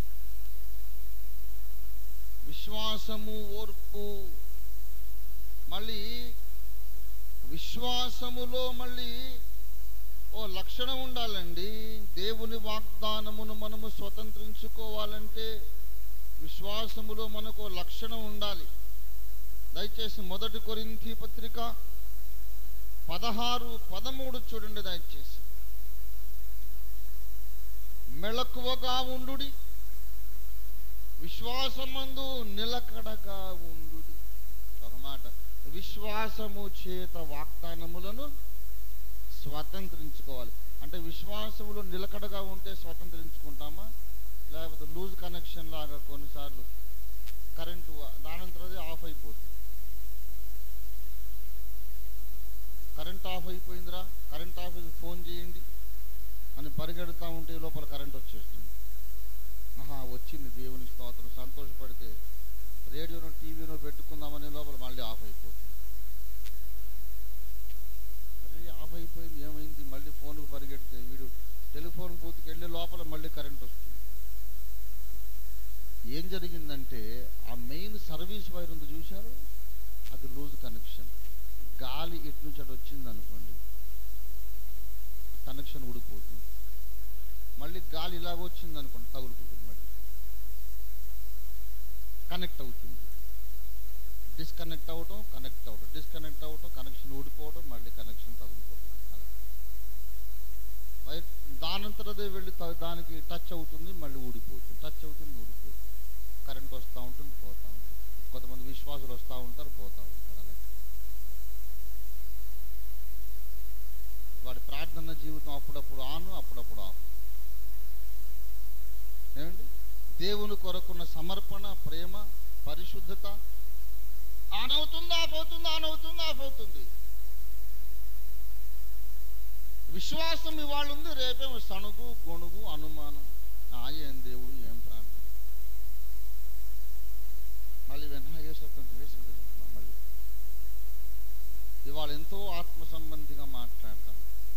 విశ్వాసము ఓర్పు మళ్ళీ విశ్వాసములో మళ్ళీ ఓ లక్షణం ఉండాలండి దేవుని వాగ్దానమును మనము స్వతంత్రించుకోవాలంటే విశ్వాసములో మనకు ఓ లక్షణం ఉండాలి దయచేసి మొదటి కొరింథీ పత్రిక పదహారు పదమూడు చూడండి దయచేసి మెళకువగా ఉండుడి విశ్వాసమందు నిలకడగా ఉండుడి ఒక మాట విశ్వాసము చేత వాగ్దానములను స్వతంత్రించుకోవాలి అంటే విశ్వాసములో నిలకడగా ఉంటే స్వతంత్రించుకుంటామా లేకపోతే లూజ్ కనెక్షన్ లాగా కొన్నిసార్లు కరెంటు దానంతరం అది ఆఫ్ అయిపోతుంది కరెంట్ ఆఫ్ అయిపోయిందిరా కరెంట్ ఆఫీస్కి ఫోన్ చేయండి అని పరిగెడుతూ ఉంటే ఈ లోపల కరెంట్ వచ్చేస్తుంది ఆహా వచ్చింది దేవుని స్తోత్రం సంతోషపడితే రేడియోనో టీవీనో పెట్టుకుందామనే లోపల మళ్ళీ ఆఫ్ అయిపోతుంది అరే ఆఫ్ అయిపోయింది ఏమైంది మళ్ళీ ఫోన్కు పరిగెడితే వీడు టెలిఫోన్ బూత్కి వెళ్ళే లోపల మళ్ళీ కరెంట్ వస్తుంది ఏం జరిగిందంటే ఆ మెయిన్ సర్వీస్ వైర్ ఉంది చూశారు అది లూజ్ కనెక్షన్ గాలి ఇటు నుంచి అటు వచ్చింది అనుకోండి కనెక్షన్ ఊడిపోతుంది మళ్ళీ గాలి ఇలాగ వచ్చింది అనుకోండి తగులుకుంటుంది మళ్ళీ కనెక్ట్ అవుతుంది డిస్కనెక్ట్ అవ్వటం కనెక్ట్ అవ్వటం డిస్కనెక్ట్ అవ్వటం కనెక్షన్ ఊడిపోవటం మళ్ళీ కనెక్షన్ తగులుకోవటం అలా వైర్ దానంతరదే వెళ్ళి త- దానికి టచ్ అవుతుంది మళ్ళీ ఊడిపోతుంది టచ్ అవుతుంది ఊడిపోతుంది కరెంట్ వస్తూ ఉంటుంది పోతూ ఉంటుంది కొంతమంది విశ్వాసులు వస్తూ ఉంటారు పోతూ ఉంటారు అలా వాడి ప్రార్థన జీవితం అప్పుడప్పుడు ఆను అప్పుడప్పుడు ఆఫ్ ఏమండి దేవుని కొరకున్న సమర్పణ ప్రేమ పరిశుద్ధత ఆన్ అవుతుంది ఆఫ్ అవుతుంది ఆన్ అవుతుంది ఆఫ్ అవుతుంది విశ్వాసం ఇవాళ ఉంది రేపేమో సణుగు గొణుగు అనుమానం ఆ ఏం దేవుడు ఏం ప్రార్థన మళ్ళీ వెంటనే వేసేస్తుంది వేసేస్తుంది మళ్ళీ ఇవాళ ఎంతో ఆత్మ సంబంధిగా మాట్లాడతాం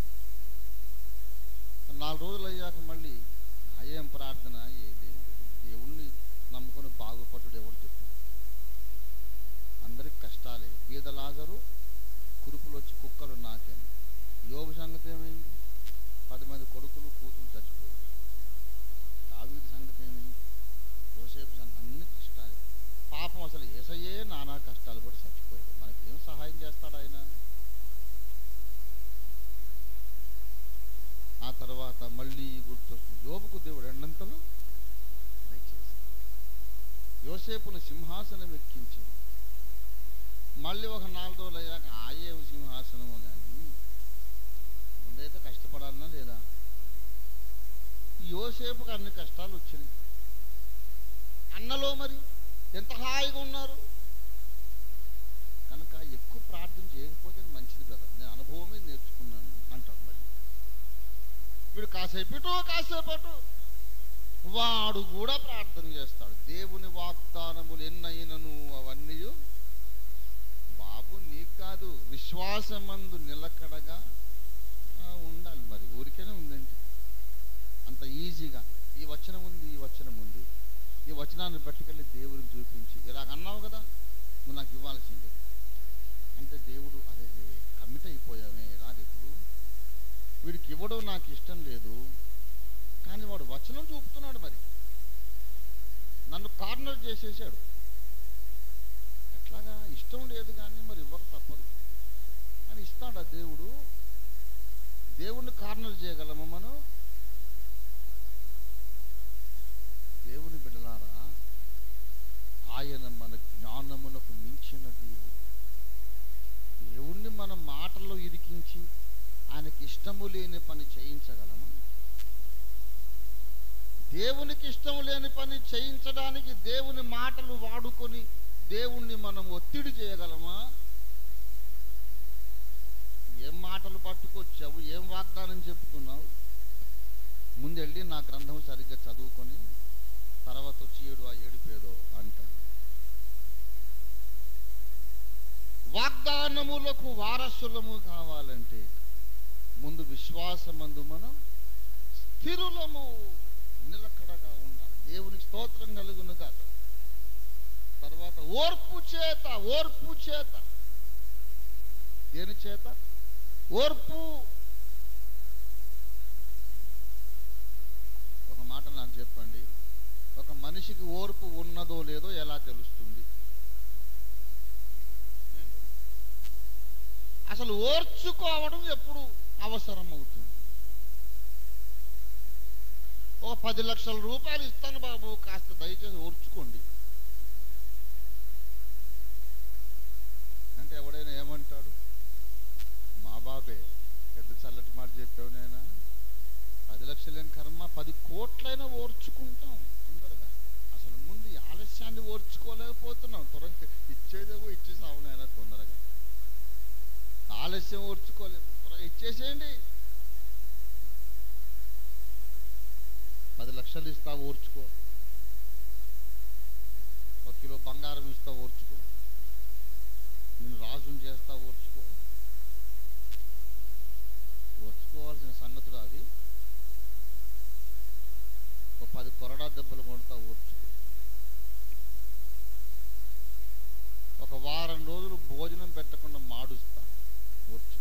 నాలుగు రోజులు అయ్యాక మళ్ళీ "ఆ ఏం ప్రార్థన ఏ దేవుడు దేవుణ్ణి నమ్ముకొని బాగుపడ్డు ఎవరు చెప్పు అందరికి కష్టాలే బీద లాజరు కురుపులు వచ్చి కుక్కలు నాకెను యోగు సంగతి ఏమైంది పది మంది కొడుకులు కూతురు చచ్చిపోయారు దావీదు సంగతి ఏమైంది యోసేపు సంగతి అన్ని కష్టాలే పాపం అసలు ఏసయ్యే నానా కష్టాలు కూడా చచ్చిపోయాడు మనకి ఏం సహాయం చేస్తాడు ఆయన ఆ తర్వాత మళ్ళీ గుర్తొస్తుంది యోబుకు దేవుడు రెండంతలు దయచేశాడు. యోసేపును సింహాసనం ఎక్కించాడు మళ్ళీ ఒక నాలుగు రోజులు అయ్యాక ఆయే సింహాసనము కానీ ముందైతే కష్టపడాలన్నా లేదా యోసేపుకు అన్ని కష్టాలు వచ్చినాయి అన్నలో మరి ఎంత హాయిగా ఉన్నారు కనుక ఎక్కువ ప్రార్థన చేయకపోతే మంచిది కదా నేను అనుభవమే నేర్చుకున్నాను అంటాడు మళ్ళీ వీడు కాసేపు ఇటు కాసేపు అటు వాడు కూడా ప్రార్థన చేస్తాడు దేవుని వాగ్దానములు ఎన్నైనను అవన్నీ బాబు నీకు కాదు విశ్వాసమందు నిలకడగా ఆ, ఉండాలి మరి ఊరికేనే ఉందండి అంత ఈజీగా ఈ వచనం ఉంది ఈ వచనం ఉంది ఈ వచనాన్ని పట్టుకెళ్ళి దేవుడికి చూపించి ఇలాగ అన్నావు కదా నువ్వు నాకు ఇవ్వాల్సిందే అంటే దేవుడు అదే కమిట్ అయిపోయామే రాదు ఇప్పుడు వీడికి ఇవ్వడం నాకు ఇష్టం లేదు కానీ వాడు వచనం చూపుతున్నాడు మరి నన్ను కార్నర్ చేసేసాడు ఎట్లాగా ఇష్టం లేదు కానీ మరి ఇవ్వక తప్పదు అని ఇస్తాడా దేవుడు దేవుణ్ణి కార్నర్ చేయగలమా మనం దేవుని బిడ్డలారా ఆయన మన జ్ఞానమునకు మించిన దేవుడు దేవుణ్ణి మన మాటల్లో ఇరికించి ఆయనకి ఇష్టము లేని పని చేయించగలమా దేవునికి ఇష్టం లేని పని చేయించడానికి దేవుని మాటలు వాడుకొని దేవుణ్ణి మనం ఒత్తిడి చేయగలమా ఏం మాటలు పట్టుకొచ్చావు ఏం వాగ్దానం చెప్తున్నావు ముందెళ్ళి నా గ్రంథం సరిగ్గా చదువుకొని తర్వాత వచ్చి ఏడు ఆ ఏడుపేదో అంటాడు వాగ్దానములకు వారసులము కావాలంటే ముందు విశ్వాసమందు మనం స్థిరులము నిలకడగా ఉండాలి దేవునికి స్తోత్రం కలుగును కాదు తర్వాత ఓర్పు చేత ఓర్పు చేత దేని చేత ఓర్పు ఒక మాట నాకు చెప్పండి ఒక మనిషికి ఓర్పు ఉన్నదో లేదో ఎలా తెలుస్తుంది అసలు ఓర్చుకోవడం ఎప్పుడు అవసరం అవుతుంది ఒక పది లక్షల రూపాయలు ఇస్తాను బాబు కాస్త దయచేసి ఓర్చుకోండి అంటే ఎవడైనా ఏమంటాడు మా బాబే పెద్ద చల్లటి మాట చెప్పావు నేనా పది లక్షలేం కర్మ పది కోట్లైనా ఓర్చుకుంటాం తొందరగా అసలు ముందు ఈ ఆలస్యాన్ని ఓర్చుకోలేకపోతున్నాం త్వరగా ఇచ్చేదేమో ఇచ్చేసావు నాయనా తొందరగా ఆలస్యం ఓర్చుకోలేము త్వరగా ఇచ్చేసేయండి పది లక్షలు ఇస్తా ఓర్చుకో ఒక కిలో బంగారం ఇస్తా ఓర్చుకో నేను రాజుని చేస్తా ఓర్చుకో ఓర్చుకోవాల్సిన సంగతులు అవి ఒక పది కొరడా దెబ్బలు కొడతా ఓర్చుకో ఒక వారం రోజులు భోజనం పెట్టకుండా మాడుస్తా ఓర్చుకో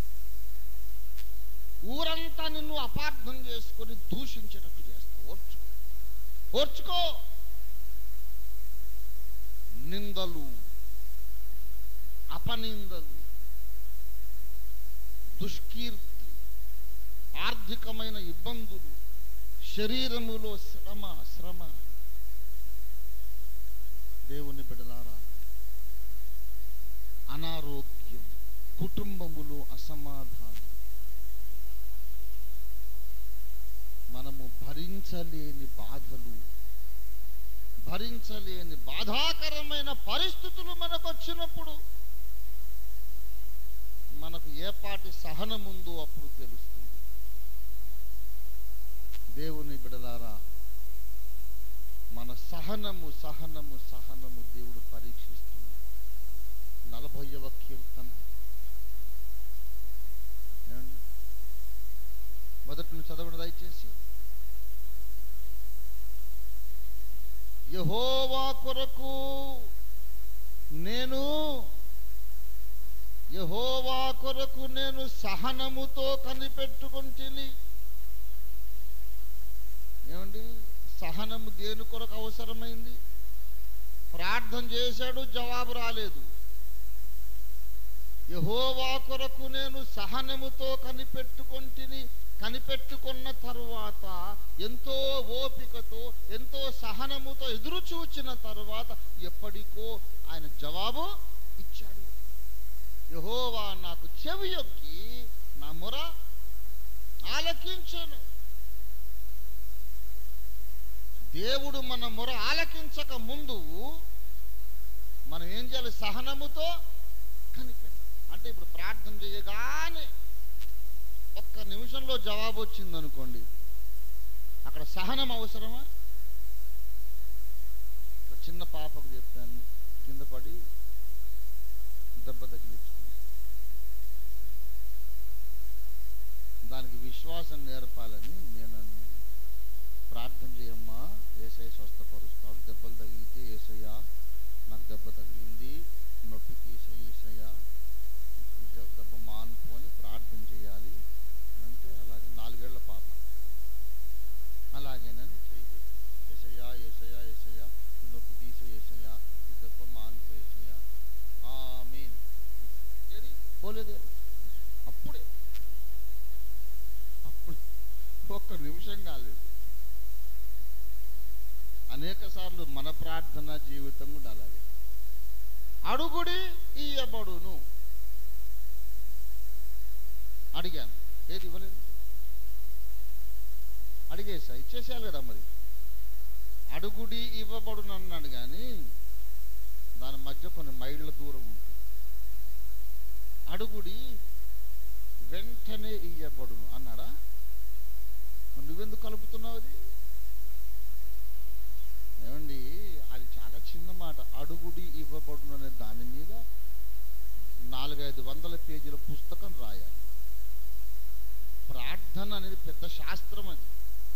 ఊరంతా నిన్ను అపార్థం చేసుకొని దూషించేటట్టు చేస్తా ఓర్చుకో ఓర్చుకో నిందలు అపనిందలు దుష్కీర్తి ఆర్థికమైన ఇబ్బందులు శరీరములో శ్రమ శ్రమ దేవుని బిడలారా అనారోగ్యం కుటుంబములో అసమాధానం మనము భరించలేని బాధలు భరించలేని బాధాకరమైన పరిస్థితులు మనకు వచ్చినప్పుడు మనకు ఏ పాటి సహనం ఉందో అప్పుడు తెలుస్తుంది దేవుని బిడలారా మన సహనము సహనము సహనము దేవుడు పరీక్షిస్తుంది నలభైవ కీర్తన ఏమండి? మొదటి నుంచి చదవండి దయచేసి యహోవా కొరకు నేను యహోవా కొరకు నేను సహనముతో కనిపెట్టుకుంటుని ఏమండి సహనము దేని కొరకు అవసరమైంది ప్రార్థన చేశాడు జవాబు రాలేదు యహోవా కొరకు నేను సహనముతో కనిపెట్టుకొంటిని కనిపెట్టుకున్న తరువాత ఎంతో ఓపికతో ఎంతో సహనముతో ఎదురు చూచిన తరువాత ఎప్పటికో ఆయన జవాబు ఇచ్చాడు యహోవా నాకు చెవి యొక్కి నా మొర ఆలకించను దేవుడు మన మొర ఆలకించక ముందు మనం ఏం చేయాలి సహనముతో కనిపెట్టాలి అంటే ఇప్పుడు ప్రార్థన చేయగానే ఒక్క నిమిషంలో జవాబు వచ్చింది అనుకోండి అక్కడ సహనం అవసరమా ఒక చిన్న పాపకు చెప్పాను కింద పడి దెబ్బ తగిలించుకుంది దానికి విశ్వాసం నేర్పాలని నేను అన్నాను ప్రార్థన చేయమ్మా ఏసఐ స్వస్థపరుస్తాడు దెబ్బలు తగిలితే ఏసయ్యా నాకు దెబ్బ తగిలింది నొప్పి తీసే ఏసయ్యా దె- దెబ్బ మానుపు అని ప్రార్థన చేయాలి అంటే అలాగే నాలుగేళ్ల పాప అలాగేనని చేయి ఏసయ్యా ఏసయ్యా ఏసయ్యా ఈ నొప్పి తీసే ఏసయ్యా ఈ దెబ్బ మానుపు ఏసయ్యా ఆమీన్ ఏది పోలేదు అప్పుడే అప్పుడు ఒక్క నిమిషం కాలేదు అనేక సార్లు మన ప్రార్థన జీవితం కూడా అలాగే అడుగుడి ఇయ్యబడును అడిగాను ఏది ఇవ్వలేదు అడిగేసా ఇచ్చేసేయాలి కదా మరి అడుగుడి ఇవ్వబడును అన్నాడు కానీ దాని మధ్య కొన్ని మైళ్ళ దూరం ఉంటుంది అడుగుడి వెంటనే ఇయ్యబడును అన్నాడా మరి నువ్వెందుకు కలుపుతున్నావు అది ఏమండి అది చాలా చిన్న మాట అడుగుడి ఇవ్వబడును అనే దాని మీద నాలుగైదు వందల పేజీల పుస్తకం రాయాలి ప్రార్థన అనేది పెద్ద శాస్త్రం అది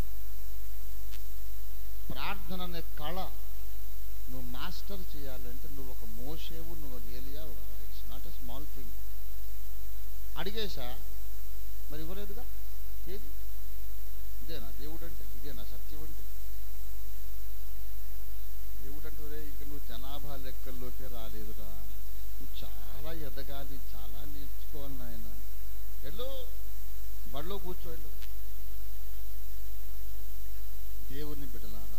ప్రార్థన అనే కళ నువ్వు మాస్టర్ చేయాలంటే నువ్వు ఒక మోసేవు నువ్వు ఒక ఏలియా it's not a small thing అడిగేశా మరి ఇవ్వలేదుగా ఏది ఇదేనా దేవుడు అంటే ఇదేనా సత్యం అంటే దేవుడు అంటే "ఒరేయ్, ఇక నువ్వు జనాభా లెక్కల్లోకే రాలేదురా నువ్వు చాలా ఎదగాలి చాలా నేర్చుకోవాలి నాయన వెళ్ళు బడిలో కూర్చో వెళ్ళు దేవుని బిడలారా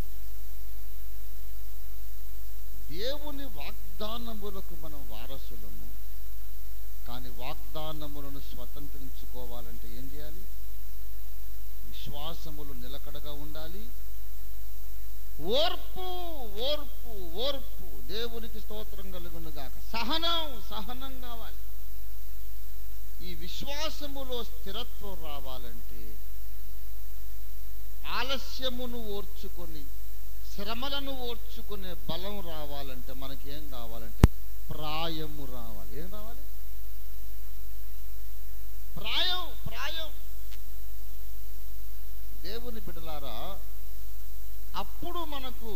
దేవుని వాగ్దానములకు మనం వారసులము కానీ వాగ్దానములను స్వతంత్రించుకోవాలంటే ఏం చేయాలి విశ్వాసములు నిలకడగా ఉండాలి ఓర్పు ఓర్పు ఓర్పు దేవునికి స్తోత్రం కలుగును గాక సహనం సహనం కావాలి ఈ విశ్వాసములో స్థిరత్వం రావాలంటే ఆలస్యమును ఓర్చుకొని శ్రమలను ఓర్చుకునే బలం రావాలంటే మనకేం కావాలంటే ప్రాయము రావాలి ఏం రావాలి ప్రాయం ప్రాయం దేవుని బిడ్డలారా అప్పుడు మనకు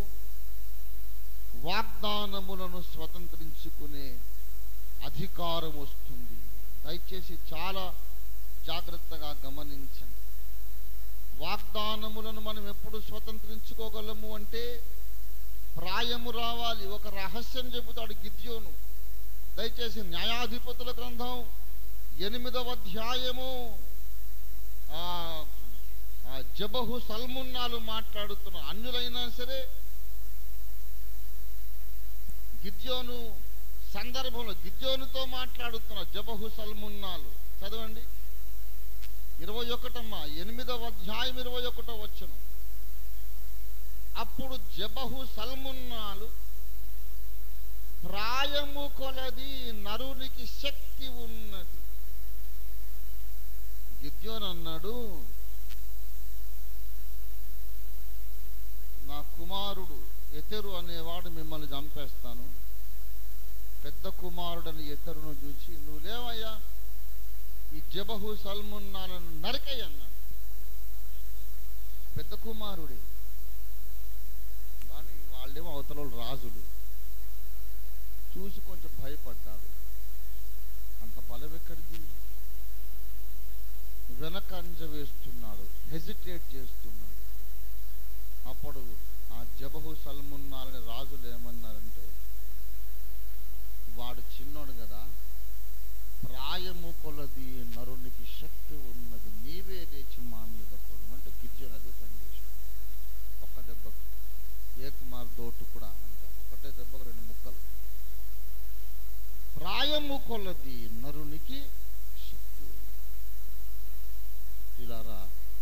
వాగ్దానములను స్వతంత్రించుకునే అధికారం వస్తుంది దయచేసి చాలా జాగ్రత్తగా గమనించండి వాగ్దానములను మనం ఎప్పుడు స్వతంత్రించుకోగలము అంటే ప్రాయము రావాలి ఒక రహస్యం చెబుతాడు గిద్యోను దయచేసి న్యాయాధిపతుల గ్రంథం ఎనిమిదవ అధ్యాయము ఆ ఆ జబహు సల్మున్నాలు మాట్లాడుతున్న అన్యులైనా సరే గిద్యోను సందర్భంలో గిద్యోనుతో మాట్లాడుతున్న జబహు సల్మున్నాలు చదవండి ఇరవై ఒకటమ్మా ఎనిమిదవ అధ్యాయం ఇరవై ఒకటో వచ్చును అప్పుడు జబహు సల్మున్నాలు ప్రాయము కొలది నరునికి శక్తి ఉన్నది గిద్యోన్ అన్నాడు నా కుమారుడు ఎతరు అనేవాడు మిమ్మల్ని చంపేస్తాను పెద్ద కుమారుడని ఎతరును చూసి నువ్వు లేవయ్యా ఈ జబహు సల్మున్నాలను నరకయ్య అన్నాడు పెద్ద కుమారుడే కానీ వాళ్ళేమో అవతల వాళ్ళు రాజులు చూసి కొంచెం భయపడ్డాడు అంత బలం ఎక్కడిది వెనకంజ వేస్తున్నాడు హెజిటేట్ చేస్తున్నాడు అప్పుడు ఆ జబహు సల్మున్నాలని రాజులు ఏమన్నారంటే వాడు చిన్నోడు కదా ప్రాయము కొలది నరునికి శక్తి ఉన్నది నీవే లేచి మా మీద కొడు అంటే గిరిజన అదే పని చేశాడు ఒక్క దెబ్బకు ఏకుమార్ దోటు కూడా అంటారు ఒకటే దెబ్బకు రెండు ముక్కలు ప్రాయము కొలది నరునికి శక్తి ఉన్నది. ఇలారా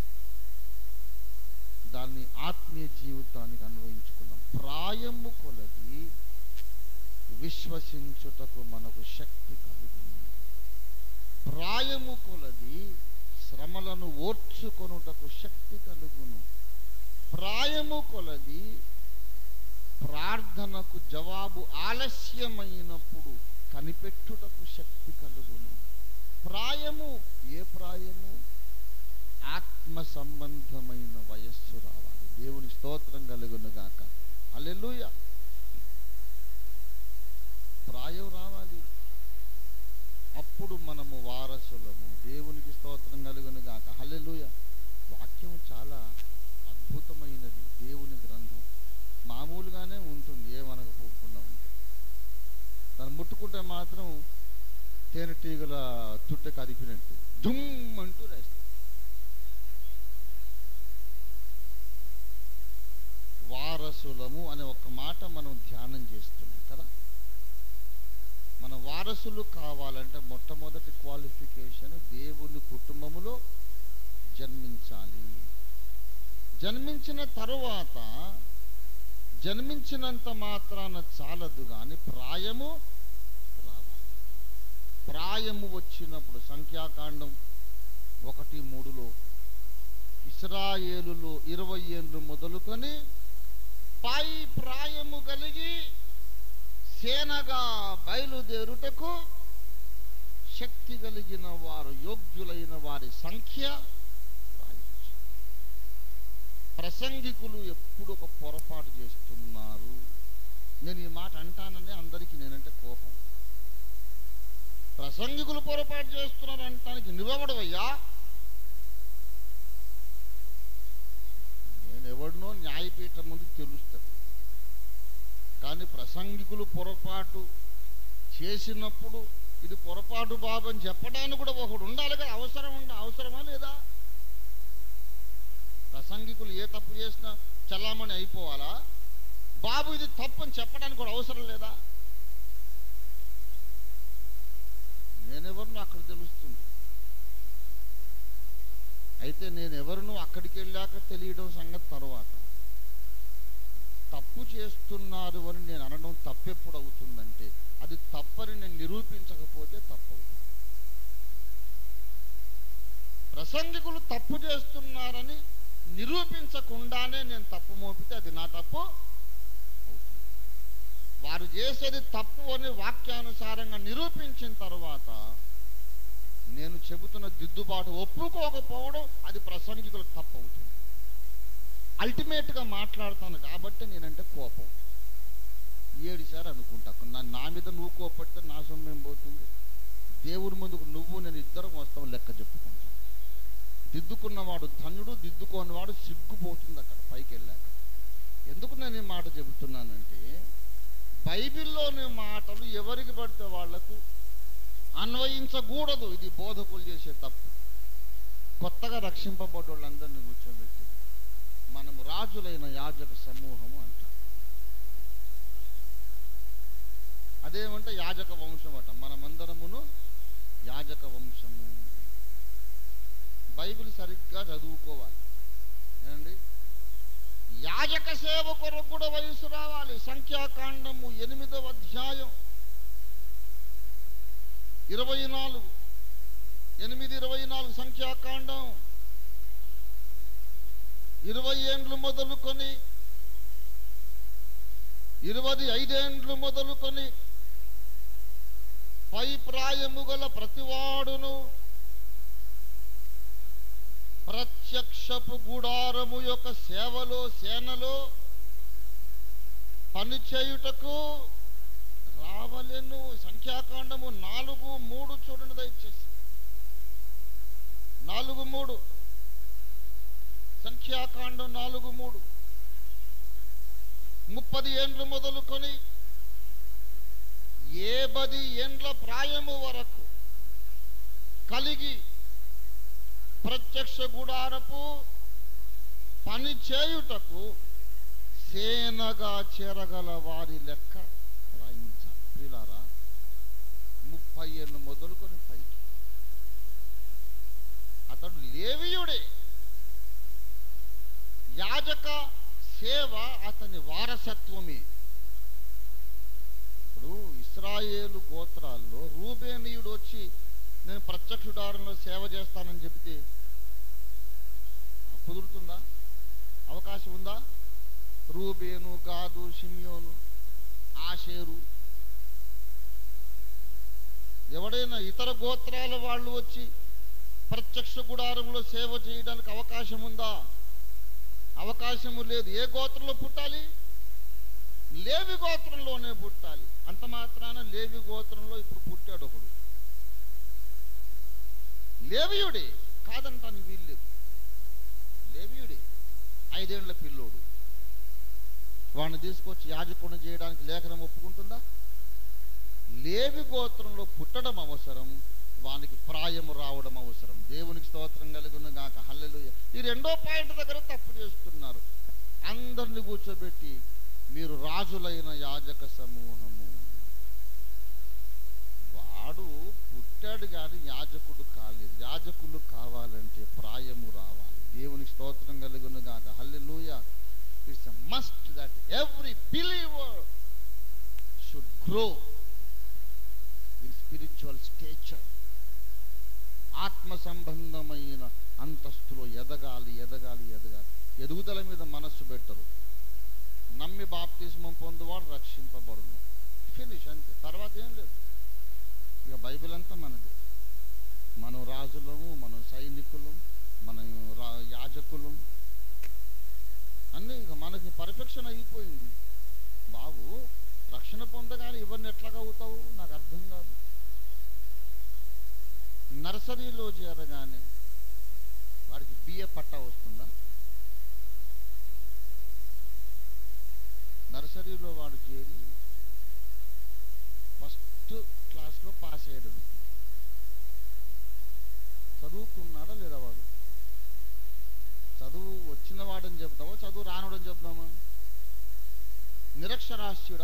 దాన్ని ఆత్మీయ జీవితానికి అన్వయించుకున్నాం ప్రాయము కొలది విశ్వసించుటకు మనకు శక్తి కలుగును ప్రాయము కొలది శ్రమలను ఓర్చుకొనుటకు శక్తి కలుగును ప్రాయము కొలది ప్రార్థనకు జవాబు ఆలస్యమైనప్పుడు కనిపెట్టుటకు శక్తి కలుగును ప్రాయము ఏ ప్రాయము ఆత్మ సంబంధమైన వయస్సు రావాలి దేవుని స్తోత్రం కలుగును గాక అల్లెలుయ ప్రాయం రావాలి అప్పుడు మనము వారసులము దేవునికి స్తోత్రం కలుగును గాక హల్లెలూయ వాక్యం చాలా అద్భుతమైనది దేవుని గ్రంథం మామూలుగానే ఉంటుంది ఏమనకపోకుండా ఉంటే దాన్ని ముట్టుకుంటే మాత్రం తేనెటీగల తుట్టె కదిపినట్టు దుమ్ అంటూ లేస్తుంది వారసులము అనే ఒక మాట మనం ధ్యానం చేస్తున్నాం కదా మన వారసులు కావాలంటే మొట్టమొదటి క్వాలిఫికేషన్ దేవుని కుటుంబములో జన్మించాలి జన్మించిన తరువాత జన్మించినంత మాత్రాన చాలదు కానీ ప్రాయము రావాలి ప్రాయము వచ్చినప్పుడు సంఖ్యాకాండం ఒకటి మూడులో ఇస్రాయేలులో ఇరవై ఏళ్ళు మొదలుకొని పై ప్రాయము కలిగి సేనగా బయలుదేరుటకు శక్తి కలిగిన వారు యోగ్యులైన వారి సంఖ్య రాయించు. ప్రసంగికులు ఎప్పుడు ఒక పొరపాటు చేస్తున్నారు నేను ఈ మాట అంటానని అందరికీ నేనంటే కోపం ప్రసంగికులు పొరపాటు చేస్తున్నారు అంటానికి నువ్వెవడవయ్యా నేను ఎవడినో న్యాయపీఠం ముందు తెలుస్తుంది కానీ ప్రసంగికులు పొరపాటు చేసినప్పుడు ఇది పొరపాటు బాబు అని చెప్పడానికి కూడా ఒకడు ఉండాలి కదా అవసరం ఉండ అవసరమా లేదా ప్రసంగికులు ఏ తప్పు చేసినా చల్లామణి అయిపోవాలా బాబు ఇది తప్పు అని చెప్పడానికి కూడా అవసరం లేదా నేనెవరినో అక్కడ తెలుస్తుంది అయితే నేను ఎవరినో అక్కడికి వెళ్ళాక తెలియడం సంగతి తర్వాత తప్పు చేస్తున్నారు అని నేను అనడం తప్పెప్పుడు అవుతుందంటే అది తప్పని నేను నిరూపించకపోతే తప్పు అవుతుంది ప్రసంగికులు తప్పు చేస్తున్నారని నిరూపించకుండానే నేను తప్పు మోపితే అది నా తప్పు అవుతుంది వారు చేసేది తప్పు అని వాక్యానుసారంగా నిరూపించిన తర్వాత నేను చెబుతున్న దిద్దుబాటు ఒప్పుకోకపోవడం అది ప్రసంగికులు తప్పు అవుతుంది అల్టిమేట్గా మాట్లాడతాను కాబట్టి నేనంటే కోపం ఏడిసారి అనుకుంటా నా నా మీద నువ్వు కోపడితే నా సొమ్మేం పోతుంది దేవుని ముందుకు నువ్వు నేను ఇద్దరం వస్తాం లెక్క చెప్పుకుంటాం దిద్దుకున్నవాడు ధన్యుడు దిద్దుకోనివాడు సిగ్గుపోతుంది అక్కడ పైకి వెళ్ళాక ఎందుకు నేను ఈ మాట చెబుతున్నానంటే బైబిల్లోని మాటలు ఎవరికి పడితే వాళ్లకు అన్వయించకూడదు ఇది బోధకులు చేసే తప్పు కొత్తగా రక్షింపబడ్డ వాళ్ళందరినీ కూర్చోబెట్టి మనము రాజులైన యాజక సమూహము అంటాం అదేమంటే యాజక వంశం అట మనమందరమును యాజక వంశము బైబిల్ సరిగ్గా చదువుకోవాలి ఏమండి యాజక సేవ కొరకు కూడా వయసు రావాలి సంఖ్యాకాండము ఎనిమిదవ అధ్యాయం ఇరవై నాలుగు ఎనిమిది ఇరవై నాలుగు సంఖ్యాకాండం ఇరవై ఏండ్లు మొదలుకొని ఇరవై ఐదేండ్లు మొదలుకొని పై ప్రాయము గల ప్రతివాడును ప్రత్యక్షపు గుడారము యొక్క సేవలో సేనలో పని చేయుటకు రావలెను సంఖ్యాకాండము నాలుగు మూడు చూడండి దయచేసి నాలుగు మూడు సంఖ్యాకాండం నాలుగు మూడు ముప్పది ఏండ్లు మొదలుకొని ఏ బది ఏండ్ల ప్రాయము వరకు కలిగి ప్రత్యక్ష గుడారపు పని చేయుటకు సేనగా చేరగల వారి లెక్క రాయించాలి ప్రియులారా ముప్పై ఏళ్ళు మొదలుకొని పైకి అతడు లేవియుడే యాజక సేవ అతని వారసత్వమే ఇప్పుడు ఇస్రాయేలు గోత్రాల్లో రూబేనీయుడు వచ్చి నేను ప్రత్యక్షుడారంలో సేవ చేస్తానని చెబితే కుదురుతుందా అవకాశం ఉందా రూబేను గాదు షిమియోను ఆషేరు ఎవడైనా ఇతర గోత్రాల వాళ్ళు వచ్చి ప్రత్యక్ష గుడారంలో సేవ చేయడానికి అవకాశం ఉందా అవకాశము లేదు ఏ గోత్రంలో పుట్టాలి లేవి గోత్రంలోనే పుట్టాలి అంత మాత్రాన లేవి గోత్రంలో ఇప్పుడు పుట్టాడు ఒకడు లేవియుడే కాదంటానికి వీల్లేదు లేవియుడే ఐదేళ్ల పిల్లోడు వాడిని తీసుకొచ్చి యాజకుడిని చేయడానికి లేఖనం ఒప్పుకుంటుందా లేవి గోత్రంలో పుట్టడం అవసరం వానికి ప్రాయము రావడం అవసరం దేవునికి స్తోత్రం కలుగును గాక హల్లెలూయ ఈ రెండో పాయింట్ దగ్గర తప్పు చేస్తున్నారు అందరిని కూర్చోబెట్టి మీరు రాజులైన యాజక సమూహము వాడు పుట్టాడు కానీ యాజకుడు కాలేదు యాజకులు కావాలంటే ప్రాయము రావాలి దేవునికి స్తోత్రం కలుగును గాక hallelujah it's a must that every believer should grow in spiritual stature ఆత్మ సంబంధమైన అంతస్తులో ఎదగాలి ఎదగాలి ఎదగాలి ఎదుగుదల మీద మనస్సు పెట్టరు నమ్మి బాప్తిస్మం పొందువాడు రక్షింపబడును ఫినిష్ అంతే తర్వాత ఏం లేదు ఇక బైబిల్ అంతా మనది మనం రాజులము మనం సైనికులం మనం రా- యాజకులం అన్నీ ఇక మనకి పర్ఫెక్షన్ అయిపోయింది బాబు రక్షణ పొందగానే ఇవన్నీ ఎట్లాగా అవుతావు నాకు అర్థం కాదు నర్సరీలో చేరగానే వాడికి బిఏ పట్టా వస్తుందా నర్సరీలో వాడు చేరి ఫస్ట్ క్లాస్లో పాస్ అయ్యాడు చదువుకున్నాడా లేదా వాడు చదువు వచ్చిన వాడని చెప్తామా చదువు రానోడని చెప్దామా నిరక్షరాస్యుడా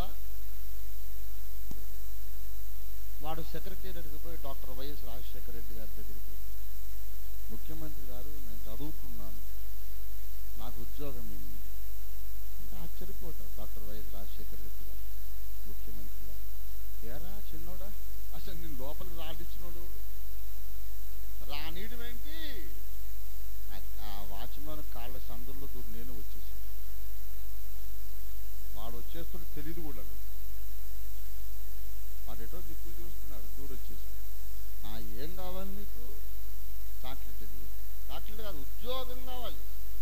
వాడు సెక్రటేరియట్కి పోయి డాక్టర్ వైఎస్ రాజశేఖర రెడ్డి గారి దగ్గరికి ముఖ్యమంత్రి గారు నేను చదువుకున్నాను నాకు ఉద్యోగం ఏంది అంటే ఆశ్చర్యపోతాడు డాక్టర్ వైఎస్ రాజశేఖర రెడ్డి గారు ముఖ్యమంత్రి గారు ఏరా చిన్నోడా అసలు నేను లోపలికి రాడించినోడు ఎవడు? రానీయడం ఏంటి ఆ- ఆ వాచ్మెన్ కాళ్ళ సందుల్లో దూరి నేను వచ్చేసాను వాడు వచ్చేస్తుడు తెలియదు కూడా నాకు. వాడు ఎటో దిక్కులు చూస్తున్నాడు దూరం వచ్చేసి ఆ ఏం కావాలి నీకు చాక్లెట్ ఇది చాక్లెట్ కాదు ఉద్యోగం కావాలి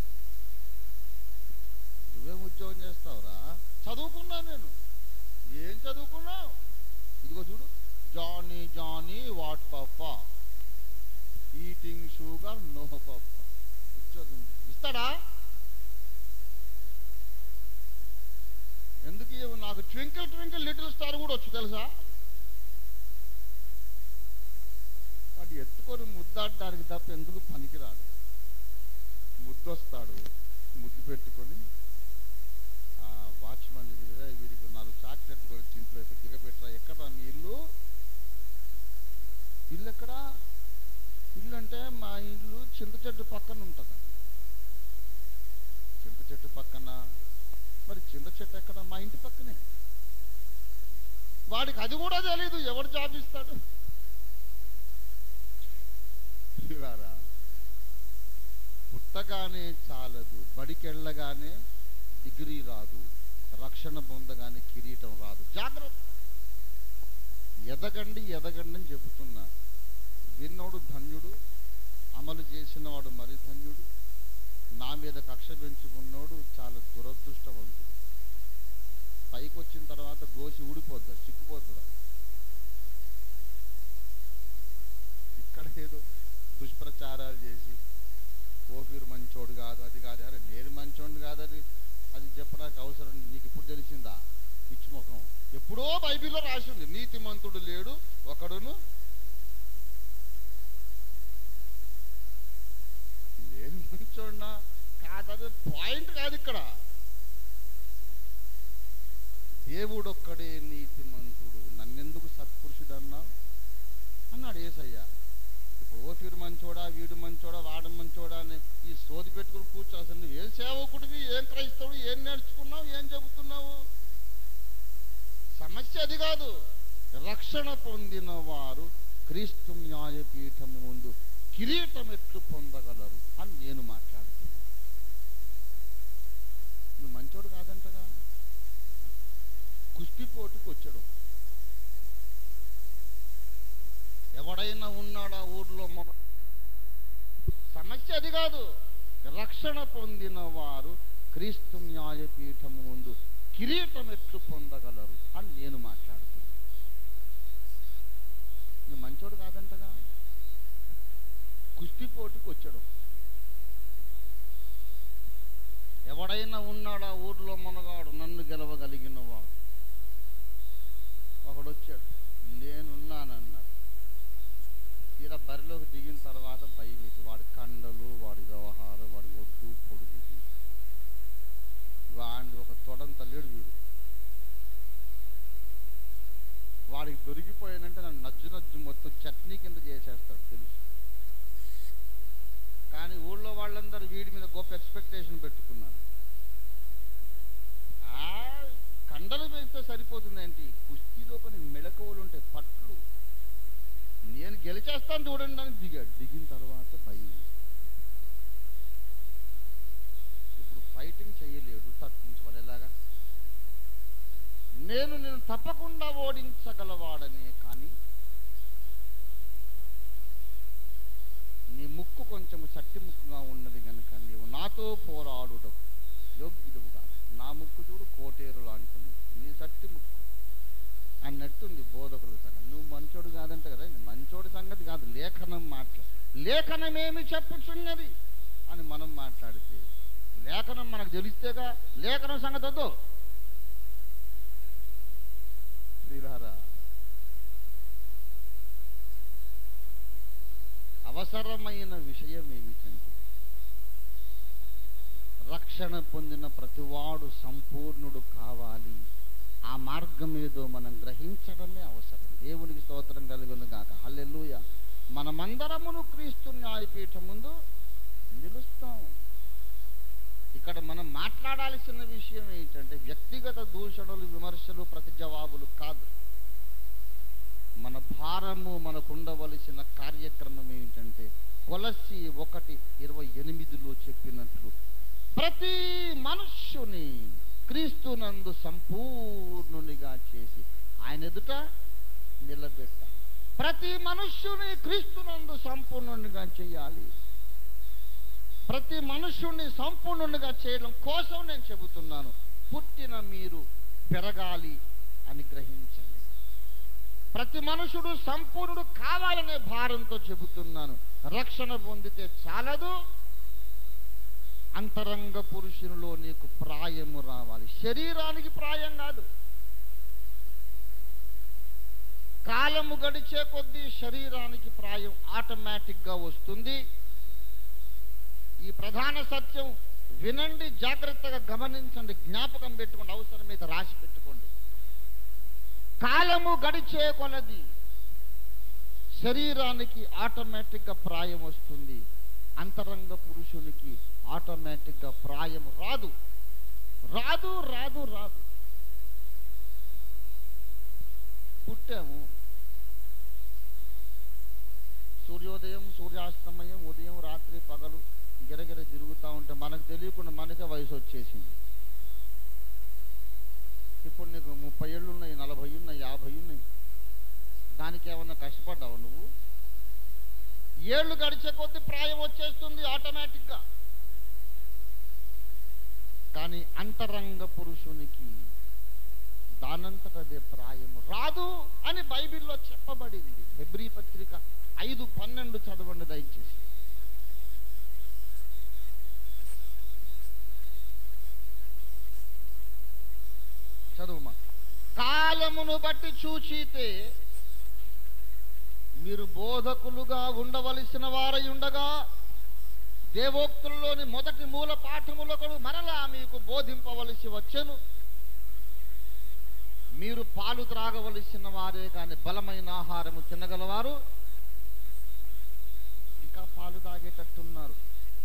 నువ్వేం ఉద్యోగం చేస్తావురా చదువుకున్నా నేను ఏం చదువుకున్నావు ఇదిగో చూడు Johnny Johnny what papa eating sugar no papa ఉద్యోగం ఇస్తాడా ఎందుకు ఇవ్వవు? నాకు ట్వింకిల్ ట్వింకిల్ లిటిల్ స్టార్ కూడా వచ్చు తెలుసా వాడు ఎత్తుకొని ముద్దాడడానికి తప్ప ఎందుకు పనికిరాడు ముద్దొస్తాడు ముద్దు పెట్టుకొని ఆ వాచ్మెన్ వీడిగా వీడికి నాలుగు చాక్లెట్ కూడా ఇంట్లో ఇక్కడ దిగబెట్టరా ఎక్కడ మీ ఇల్లు ఇల్లు ఎక్కడా ఇల్లు అంటే మా ఇల్లు చింత చెట్టు పక్కన ఉంటుంది చింత చెట్టు పక్కన మరి చింత చెట్టు ఎక్కడ మా ఇంటి పక్కనే వాడికి అది కూడా తెలియదు ఎవడు జాబ్ ఇస్తాడు ఇవారా పుట్టగానే చాలదు బడికెళ్ళగానే డిగ్రీ రాదు రక్షణ పొందగానే కిరీటం రాదు జాగ్రత్త ఎదగండి ఎదగండి అని చెబుతున్నా విన్నోడు ధన్యుడు అమలు చేసిన వాడు మరి ధన్యుడు నా మీద కక్ష పెంచుకున్నోడు చాలా దురదృష్టవంతుడు పైకి వచ్చిన తర్వాత గోసి ఊడిపోద్దా చిక్కుపోతుందా ఇక్కడ ఏదో దుష్ప్రచారాలు చేసి ఓ వీరు మంచోడు కాదు అది కాదు అరే నేను మంచోడు కాదని అది చెప్పడానికి అవసరం నీకు ఇప్పుడు తెలిసిందా పిచ్చిముఖం ఎప్పుడో బైబిల్లో రాసి ఉంది నీతిమంతుడు లేడు ఒకడును నేను మంచోడినా కాదది పాయింట్ కాదు ఇక్కడ దేవుడొక్కడే నీతిమంతుడు నన్నెందుకు సత్పురుషుడు అన్నావు అన్నాడు ఏసయ్య ఇప్పుడు ఓ వీడు మంచోడా వీడు మంచోడా వాడు మంచోడా అని ఈ సోది పెట్టుకుని కూర్చో అసలు నువ్వు ఏం సేవకుడివి ఏం క్రైస్తవుడు ఏం నేర్చుకున్నావు ఏం చెబుతున్నావు సమస్య అది కాదు రక్షణ పొందిన వారు క్రీస్తు న్యాయపీఠము ముందు కిరీటం ఎట్లు పొందగలరు అని నేను మాట్లాడుతున్నాను నువ్వు మంచోడు కాదంటగా కుస్తీపోటుకు వచ్చాడు ఎవడైనా ఉన్నాడా ఊర్లో మన సమస్య అది కాదు రక్షణ పొందిన వారు క్రీస్తు న్యాయపీఠము ముందు కిరీటం ఎట్లు పొందగలరు అని నేను మాట్లాడుతున్నాను నువ్వు మంచోడు కాదంటగా కుస్తీపోటుకు వచ్చాడు ఎవడైనా ఉన్నాడా ఊర్లో మనగాడు నన్ను గెలవగలిగిన వాడు ఒకడు వచ్చాడు నేనున్నానన్నాడు తీరా బరిలోకి దిగిన తర్వాత భయం వేసి వాడి కండలు వాడి వ్యవహారం వాడి ఒడ్డు పొడుగు చూసి వాడిని ఒక తొడంత లేడు వీడు వాడికి దొరికిపోయానంటే నన్ను నజ్జు నజ్జు మొత్తం చట్నీ కింద చేసేస్తాడు తెలుసు కానీ ఊళ్ళో వాళ్ళందరూ వీడి మీద గొప్ప ఎక్స్పెక్టేషన్ పెట్టుకున్నారు ఆ కండలు వేస్తే సరిపోతుంది ఏంటి కుస్తీలో కొన్ని మెళకువలు ఉంటాయి పట్లు నేను గెలిచేస్తాను చూడండి అని దిగాడు దిగిన తర్వాత భయం ఇప్పుడు ఫైటింగ్ చేయలేడు తప్పించుకోవాలి ఎలాగా నేను నేను తప్పకుండా ఓడించగలవాడనే కానీ నీ ముక్కు కొంచెం సట్టి ముక్కుగా ఉన్నది కనుక నీవు నాతో పోరాడుట యోగ్యుడు కాదు నా ముక్కు చూడు కోటేరు లాంటిది నీ సట్టి ముక్కు అన్నట్టుంది బోధకుల సంగతి నువ్వు మంచోడు కాదంట కదా మంచోడి సంగతి కాదు లేఖనం మాట్లా లేఖనమేమి చెప్పుచున్నది అని మనం మాట్లాడితే లేఖనం మనకు తెలిస్తేగా లేఖనం సంగతి వద్దు ప్రియులారా అవసరమైన విషయం ఏమిటంటే రక్షణ పొందిన ప్రతివాడు సంపూర్ణుడు కావాలి ఆ మార్గం ఏదో మనం గ్రహించడమే అవసరం దేవునికి స్తోత్రం కలుగును గాక హల్లెలూయ మనమందరమును క్రీస్తు న్యాయపీఠం ముందు నిలుస్తాం ఇక్కడ మనం మాట్లాడాల్సిన విషయం ఏంటంటే వ్యక్తిగత దూషణలు విమర్శలు ప్రతి జవాబులు కాదు మన భారము మనకు ఉండవలసిన కార్యక్రమం ఏంటంటే కొలసి ఒకటి ఇరవై ఎనిమిదిలో చెప్పినట్లు ప్రతి మనుష్యుని క్రీస్తునందు సంపూర్ణునిగా చేసి ఆయన ఎదుట నిలబెట్ట ప్రతి మనుష్యుని క్రీస్తునందు సంపూర్ణునిగా చేయాలి ప్రతి మనుష్యుణ్ణి సంపూర్ణునిగా చేయడం కోసం నేను చెబుతున్నాను పుట్టిన మీరు పెరగాలి అని గ్రహించండి ప్రతి మనుషుడు సంపూర్ణుడు కావాలనే భారంతో చెబుతున్నాను రక్షణ పొందితే చాలదు అంతరంగ పురుషునిలో నీకు ప్రాయము రావాలి శరీరానికి ప్రాయం కాదు కాలము గడిచే కొద్దీ శరీరానికి ప్రాయం ఆటోమేటిక్గా వస్తుంది ఈ ప్రధాన సత్యం వినండి జాగ్రత్తగా గమనించండి జ్ఞాపకం పెట్టుకోండి అవసరమైతే రాసి పెట్టుకోండి కాలము గడిచే కొలది శరీరానికి ఆటోమేటిక్గా ప్రాయం వస్తుంది అంతరంగ పురుషునికి ఆటోమేటిక్గా ప్రాయం రాదు రాదు రాదు రాదు పుట్టాము సూర్యోదయం సూర్యాస్తమయం ఉదయం రాత్రి పగలు గిరగిర తిరుగుతూ ఉంటే మనకు తెలియకుండా మనకే వయసు వచ్చేసింది ఇప్పుడు నీకు ముప్పై ఏళ్ళు ఉన్నాయి నలభై ఉన్నాయి యాభై ఉన్నాయి దానికి ఏమన్నా కష్టపడ్డావు నువ్వు ఏళ్ళు గడిచే కొద్ది ప్రాయం వచ్చేస్తుంది ఆటోమేటిక్గా కానీ అంతరంగ పురుషునికి దానంతటదే ప్రాయము రాదు అని బైబిల్లో చెప్పబడింది హెబ్రీ పత్రిక ఐదు పన్నెండు చదవండి దయచేసి కాలమును బట్టి చూచితే మీరు బోధకులుగా ఉండవలసిన వారై ఉండగా దేవోక్తుల్లోని మొదటి మూల పాఠములొకడు మరలా మీకు బోధింపవలసి వచ్చెను మీరు పాలు త్రాగవలసిన వారే కానీ బలమైన ఆహారము తినగలవారు ఇంకా పాలు తాగేటట్టున్నారు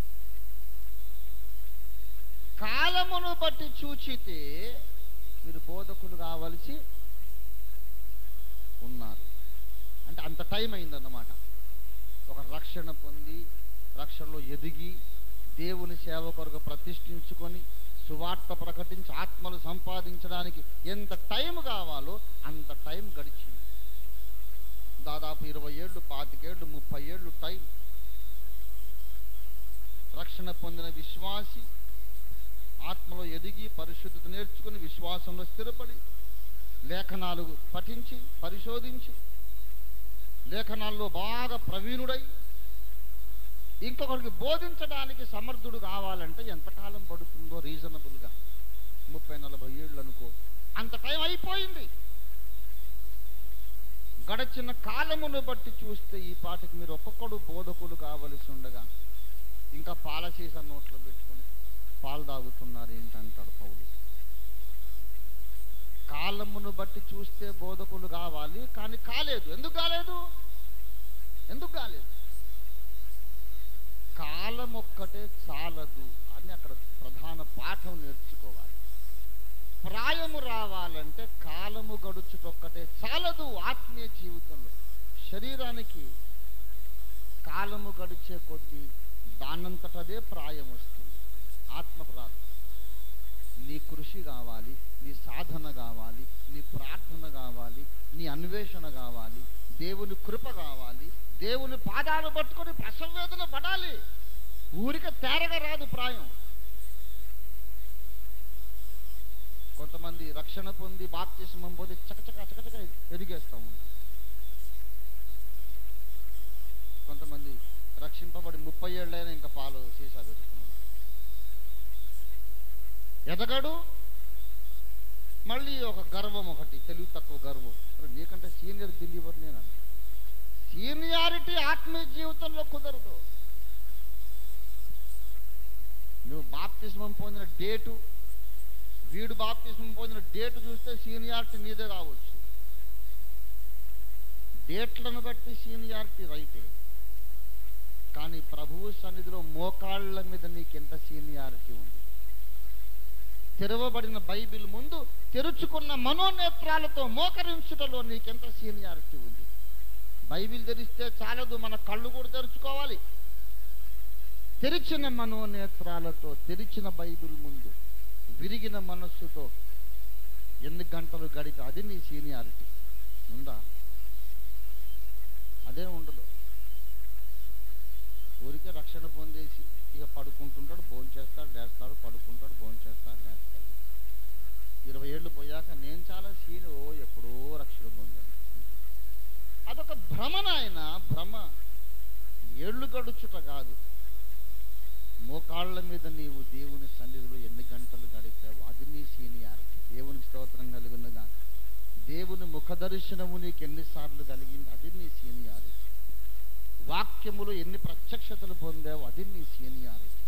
కాలమును బట్టి చూచితే మీరు బోధకులు కావలసి ఉన్నారు అంటే అంత టైం అయిందన్నమాట ఒక రక్షణ పొంది రక్షణలో ఎదిగి దేవుని సేవ కొరకు ప్రతిష్ఠించుకొని సువార్త ప్రకటించి ఆత్మలు సంపాదించడానికి ఎంత టైం కావాలో అంత టైం గడిచింది దాదాపు ఇరవై ఏళ్ళు పాతికేళ్ళు ముప్పై ఏళ్ళు టైం రక్షణ పొందిన విశ్వాసి ఆత్మలో ఎదిగి పరిశుద్ధత నేర్చుకుని విశ్వాసంలో స్థిరపడి లేఖనాలు పఠించి పరిశోధించి లేఖనాల్లో బాగా ప్రవీణుడై ఇంకొకరికి బోధించడానికి సమర్థుడు కావాలంటే ఎంతకాలం పడుతుందో రీజనబుల్గా ముప్పై నలభై ఏళ్ళు అనుకో అంత టైం అయిపోయింది గడచిన కాలమును బట్టి చూస్తే ఈ పాటికి మీరు ఒక్కొక్కడు బోధకుడు కావలసి ఉండగా ఇంకా పాల సీసా నోట్లో పెట్టుకుని పాలు తాగుతున్నారు ఏంటంటాడు పౌలు కాలమును బట్టి చూస్తే బోధకులు కావాలి కానీ కాలేదు ఎందుకు కాలేదు ఎందుకు కాలేదు కాలం ఒక్కటే చాలదు అని అక్కడ ప్రధాన పాఠం నేర్చుకోవాలి ప్రాయము రావాలంటే కాలము గడుచుటొక్కటే చాలదు ఆత్మీయ జీవితంలో శరీరానికి కాలము గడిచే కొద్దీ దానంతటదే ప్రాయం వస్తుంది ఆత్మకు రాదు నీ కృషి కావాలి నీ సాధన కావాలి నీ ప్రార్థన కావాలి నీ అన్వేషణ కావాలి దేవుని కృప కావాలి దేవుని పాదాలు పట్టుకొని ప్రసవేదన పడాలి ఊరిక తేరగా రాదు ప్రాయం కొంతమంది రక్షణ పొంది బాప్తిస్మం పొంది చకచక చకచక ఎదిగేస్తూ ఉంటారు కొంతమంది రక్షింపబడి ముప్పై ఏళ్ళైనా ఇంకా పాలు సీసా పెట్టుకున్నారు ఎదగడు మళ్ళీ ఒక గర్వం ఒకటి తెలివి తక్కువ గర్వం అరే నీకంటే సీనియర్ బిలీవర్ నేను సీనియారిటీ ఆత్మీయ జీవితంలో కుదరదు నువ్వు బాప్తిస్మం పొందిన డేటు వీడు బాప్తిస్మం పొందిన డేటు చూస్తే సీనియారిటీ నీదే రావచ్చు డేట్లను బట్టి సీనియారిటీ రైటే కానీ ప్రభువు సన్నిధిలో మోకాళ్ళ మీద నీకెంత సీనియారిటీ ఉంది తెరవబడిన బైబిల్ ముందు తెరుచుకున్న మనోనేత్రాలతో మోకరించుటలో నీకెంత సీనియారిటీ ఉంది బైబిల్ తెరిస్తే చాలదు మన కళ్ళు కూడా తెరుచుకోవాలి తెరిచిన మనోనేత్రాలతో తెరిచిన బైబిల్ ముందు విరిగిన మనస్సుతో ఎన్ని గంటలు గడిపి అది నీ సీనియారిటీ ఉందా అదే ఉండదు ఊరికే రక్షణ పొందేసి ఇక పడుకుంటుంటాడు భోంచేస్తాడు లేస్తాడు పడుకుంటాడు భోంచేస్తాడు లేస్తాడు ఇరవై ఏళ్ళు పోయాక నేను చాలా సీన్ ఓ ఎప్పుడో రక్షణ పొందాను అదొక భ్రమ నాయన భ్రమ ఏళ్ళు గడుచుట కాదు మోకాళ్ళ మీద నీవు దేవుని సన్నిధిలో ఎన్ని గంటలు గడిపావో అది నీ సీనియారిటీ దేవునికి స్తోత్రం కలిగినగా దేవుని ముఖ దర్శనము నీకు ఎన్నిసార్లు కలిగింది అది నీ సీనియారిటీ వాక్యములు ఎన్ని ప్రత్యక్షతలు పొందావు అది నీ సీనియారిటీ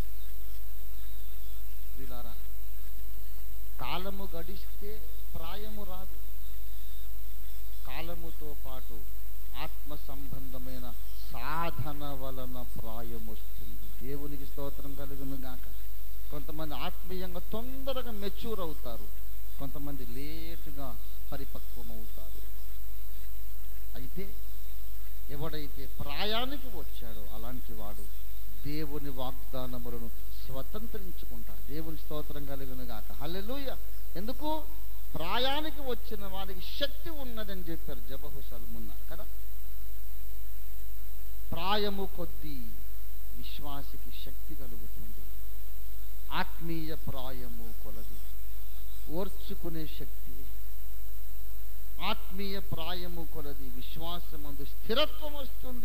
వీలారా కాలము గడిస్తే ప్రాయము రాదు కాలముతో పాటు ఆత్మ సంబంధమైన సాధన వలన ప్రాయం వస్తుంది దేవునికి స్తోత్రం కలుగును గాక కొంతమంది ఆత్మీయంగా తొందరగా మెచ్యూర్ అవుతారు కొంతమంది లేటుగా పరిపక్వం అవుతారు అయితే ఎవడైతే ప్రాయానికి వచ్చాడో అలాంటి వాడు దేవుని వాగ్దానములను స్వతంత్రించుకుంటాడు దేవుని స్తోత్రం కలిగిన గాక హల్లెలూయ ఎందుకు ప్రాయానికి వచ్చిన వారికి శక్తి ఉన్నదని చెప్పారు జబహు సల్మున్నారు కదా ప్రాయము కొద్దీ విశ్వాసికి శక్తి కలుగుతుంది ఆత్మీయ ప్రాయము కొలది ఓర్చుకునే శక్తి ఆత్మీయ ప్రాయము కొలది విశ్వాసమందు స్థిరత్వం వస్తుంది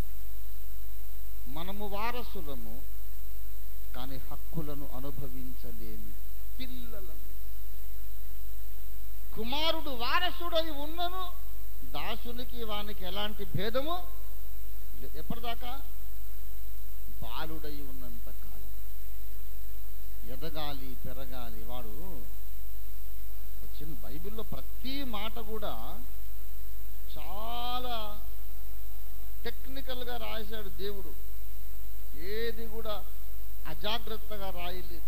మనము వారసులము కానీ హక్కులను అనుభవించలేని పిల్లలము కుమారుడు వారసుడై ఉన్నను దాసునికి వానికి ఎలాంటి భేదము లే- ఎప్పటిదాకా బాలుడై ఉన్నంత కాలం ఎదగాలి పెరగాలి వాడు వచ్చిన బైబిల్లో ప్రతి మాట కూడా చాలా టెక్నికల్గా రాశాడు దేవుడు ఏది కూడా అజాగ్రత్తగా రాయలేదు